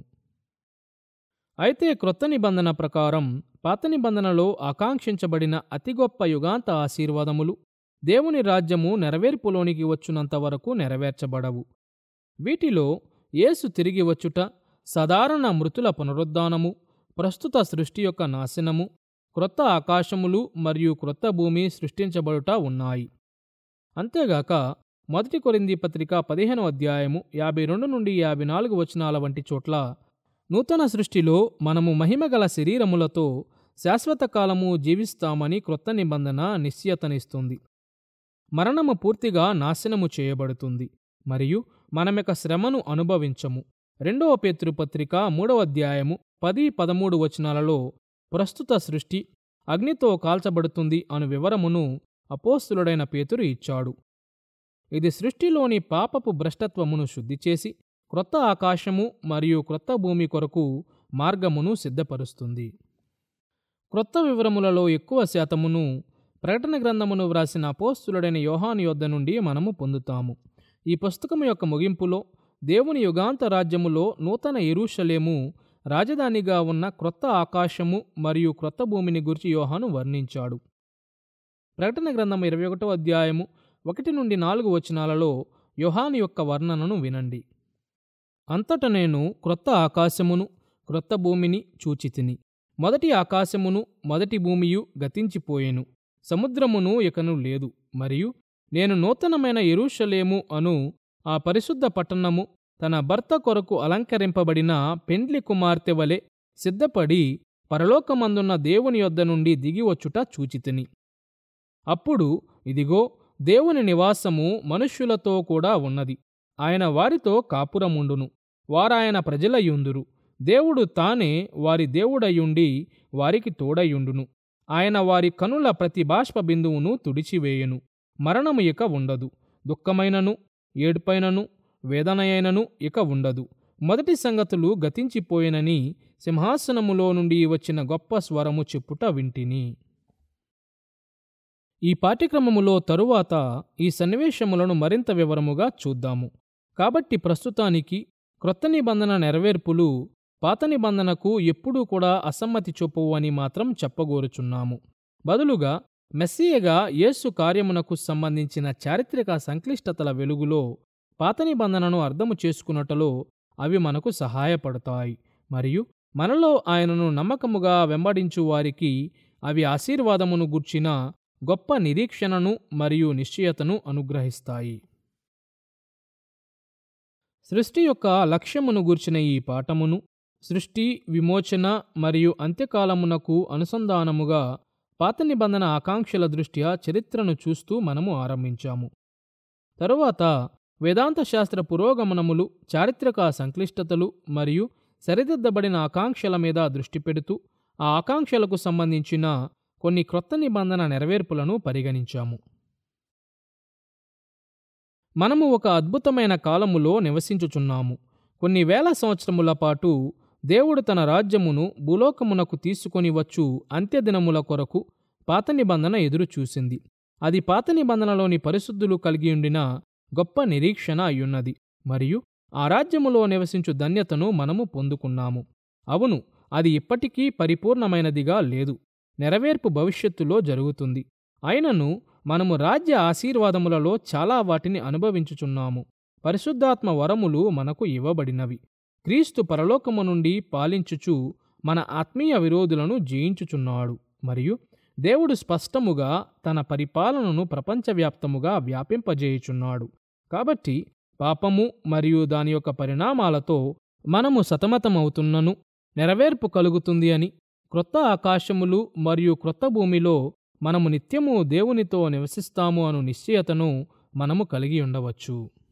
అయితే క్రొత్త నిబంధన ప్రకారం పాత నిబంధనలో ఆకాంక్షించబడిన అతి గొప్ప యుగాంత ఆశీర్వాదములు దేవుని రాజ్యము నెరవేర్పులోనికి వచ్చునంత వరకు నెరవేర్చబడవు వీటిలో యేసు తిరిగి వచ్చుట సాధారణ మృతుల పునరుద్ధానము ప్రస్తుత సృష్టి యొక్క నాశనము క్రొత్త ఆకాశములు మరియు క్రొత్త భూమి సృష్టించబడుట ఉన్నాయి అంతేగాక మొదటి కొరింది పత్రిక పదిహేను అధ్యాయము యాభై రెండు నుండి యాభై నాలుగు వచనాల వంటి చోట్ల నూతన సృష్టిలో మనము మహిమగల శరీరములతో శాశ్వత కాలము జీవిస్తామని క్రొత్త నిబంధన నిశ్చయతనిస్తుంది మరణము పూర్తిగా నాశనము చేయబడుతుంది మరియు మనమిక శ్రమను అనుభవించము రెండవ పేతృ పత్రిక మూడవ అధ్యాయము పది పదమూడు వచనాలలో ప్రస్తుత సృష్టి అగ్నితో కాల్చబడుతుంది అను వివరమును అపోస్తులుడైన పేతురు ఇచ్చాడు ఇది సృష్టిలోని పాపపు భ్రష్టత్వమును శుద్ధి చేసి క్రొత్త ఆకాశము మరియు క్రొత్త భూమి కొరకు మార్గమును సిద్ధపరుస్తుంది క్రొత్త వివరములలో ఎక్కువ శాతమును ప్రకటన గ్రంథమును వ్రాసిన అపోస్తులుడైన యోహాను యొద్ద నుండి మనము పొందుతాము ఈ పుస్తకము యొక్క ముగింపులో దేవుని యుగాంత రాజ్యములో నూతన ఎరుషలేము రాజధానిగా ఉన్న క్రొత్త ఆకాశము మరియు క్రొత్త భూమిని గురించి యోహాను వర్ణించాడు ప్రకటన గ్రంథం ఇరవై ఒకటో అధ్యాయము ఒకటి నుండి నాలుగు వచనాలలో యోహాను యొక్క వర్ణనను వినండి అంతట నేను క్రొత్త ఆకాశమును క్రొత్త భూమిని చూచితిని మొదటి ఆకాశమును మొదటి భూమియు గతించిపోయెను సముద్రమును ఇకను లేదు మరియు నేను నూతనమైన ఎరుషలేము అను ఆ పరిశుద్ధ పట్టణము తన భర్త కొరకు అలంకరింపబడిన పెండ్లి కుమార్తె వలె సిద్ధపడి పరలోకమందున్న దేవుని యొద్ద నుండి దిగివచ్చుట చూచితిని అప్పుడు ఇదిగో దేవుని నివాసము మనుష్యులతో కూడా ఉన్నది ఆయన వారితో కాపురముండును వారాయన ప్రజలయుందురు దేవుడు తానే వారి దేవుడయుండి వారికి తోడయుండును ఆయన వారి కనుల ప్రతి బాష్ప బిందువును తుడిచివేయును మరణము ఇక ఉండదు దుఃఖమైనను ఏడుపైనను వేదనయైనను ఇక ఉండదు మొదటి సంగతులు గతించిపోయినని సింహాసనములో నుండి వచ్చిన గొప్ప స్వరము చెప్పుట వింటిని ఈ పాఠ్యక్రమములో తరువాత ఈ సన్నివేశములను మరింత వివరముగా చూద్దాము కాబట్టి ప్రస్తుతానికి క్రొత్త నిబంధన నెరవేర్పులు పాత నిబంధనకు ఎప్పుడూ కూడా అసమ్మతి చూపవు అని మాత్రం చెప్పగోరుచున్నాము బదులుగా మెస్సియగా యేసు కార్యమునకు సంబంధించిన చారిత్రక సంక్లిష్టతల వెలుగులో పాత నిబంధనను అర్థము చేసుకున్నటలో అవి మనకు సహాయపడతాయి మరియు మనలో ఆయనను నమ్మకముగా వెంబడించు వారికి అవి ఆశీర్వాదమును గుర్చిన గొప్ప నిరీక్షణను మరియు నిశ్చయతను అనుగ్రహిస్తాయి సృష్టి యొక్క లక్ష్యమును గూర్చిన ఈ పాఠమును సృష్టి విమోచన మరియు అంత్యకాలమునకు అనుసంధానముగా పాత నిబంధన ఆకాంక్షల దృష్ట్యా చరిత్రను చూస్తూ మనము ఆరంభించాము తరువాత వేదాంత శాస్త్ర పురోగమనములు చారిత్రక సంక్లిష్టతలు మరియు సరిదిద్దబడిన ఆకాంక్షల మీద దృష్టి పెడుతూ ఆ ఆకాంక్షలకు సంబంధించిన కొన్ని క్రొత్త నిబంధన నెరవేర్పులను పరిగణించాము మనము ఒక అద్భుతమైన కాలములో నివసించుచున్నాము కొన్ని వేల సంవత్సరముల పాటు దేవుడు తన రాజ్యమును భూలోకమునకు తీసుకొని వచ్చు అంత్యదినముల కొరకు పాత నిబంధన ఎదురు చూసింది అది పాత నిబంధనలోని పరిశుద్ధులు కలిగియుండిన గొప్ప నిరీక్షణ అయ్యున్నది మరియు ఆ రాజ్యములో నివసించు ధన్యతను మనము పొందుకున్నాము అవును అది ఇప్పటికీ పరిపూర్ణమైనదిగా లేదు నెరవేర్పు భవిష్యత్తులో జరుగుతుంది అయినను మనము రాజ్య ఆశీర్వాదములలో చాలా వాటిని అనుభవించుచున్నాము పరిశుద్ధాత్మ వరములు మనకు ఇవ్వబడినవి క్రీస్తు పరలోకము నుండి పాలించుచు మన ఆత్మీయ విరోధులను జయించుచున్నాడు మరియు దేవుడు స్పష్టముగా తన పరిపాలనను ప్రపంచవ్యాప్తముగా వ్యాపింపజేయుచున్నాడు కాబట్టి పాపము మరియు దాని యొక్క పరిణామాలతో మనము సతమతమవుతున్నను నెరవేర్పు కలుగుతుంది అని క్రొత్త ఆకాశములు మరియు క్రొత్త భూమిలో మనము నిత్యము దేవునితో నివసిస్తాము అను నిశ్చయతను మనము కలిగి ఉండవచ్చు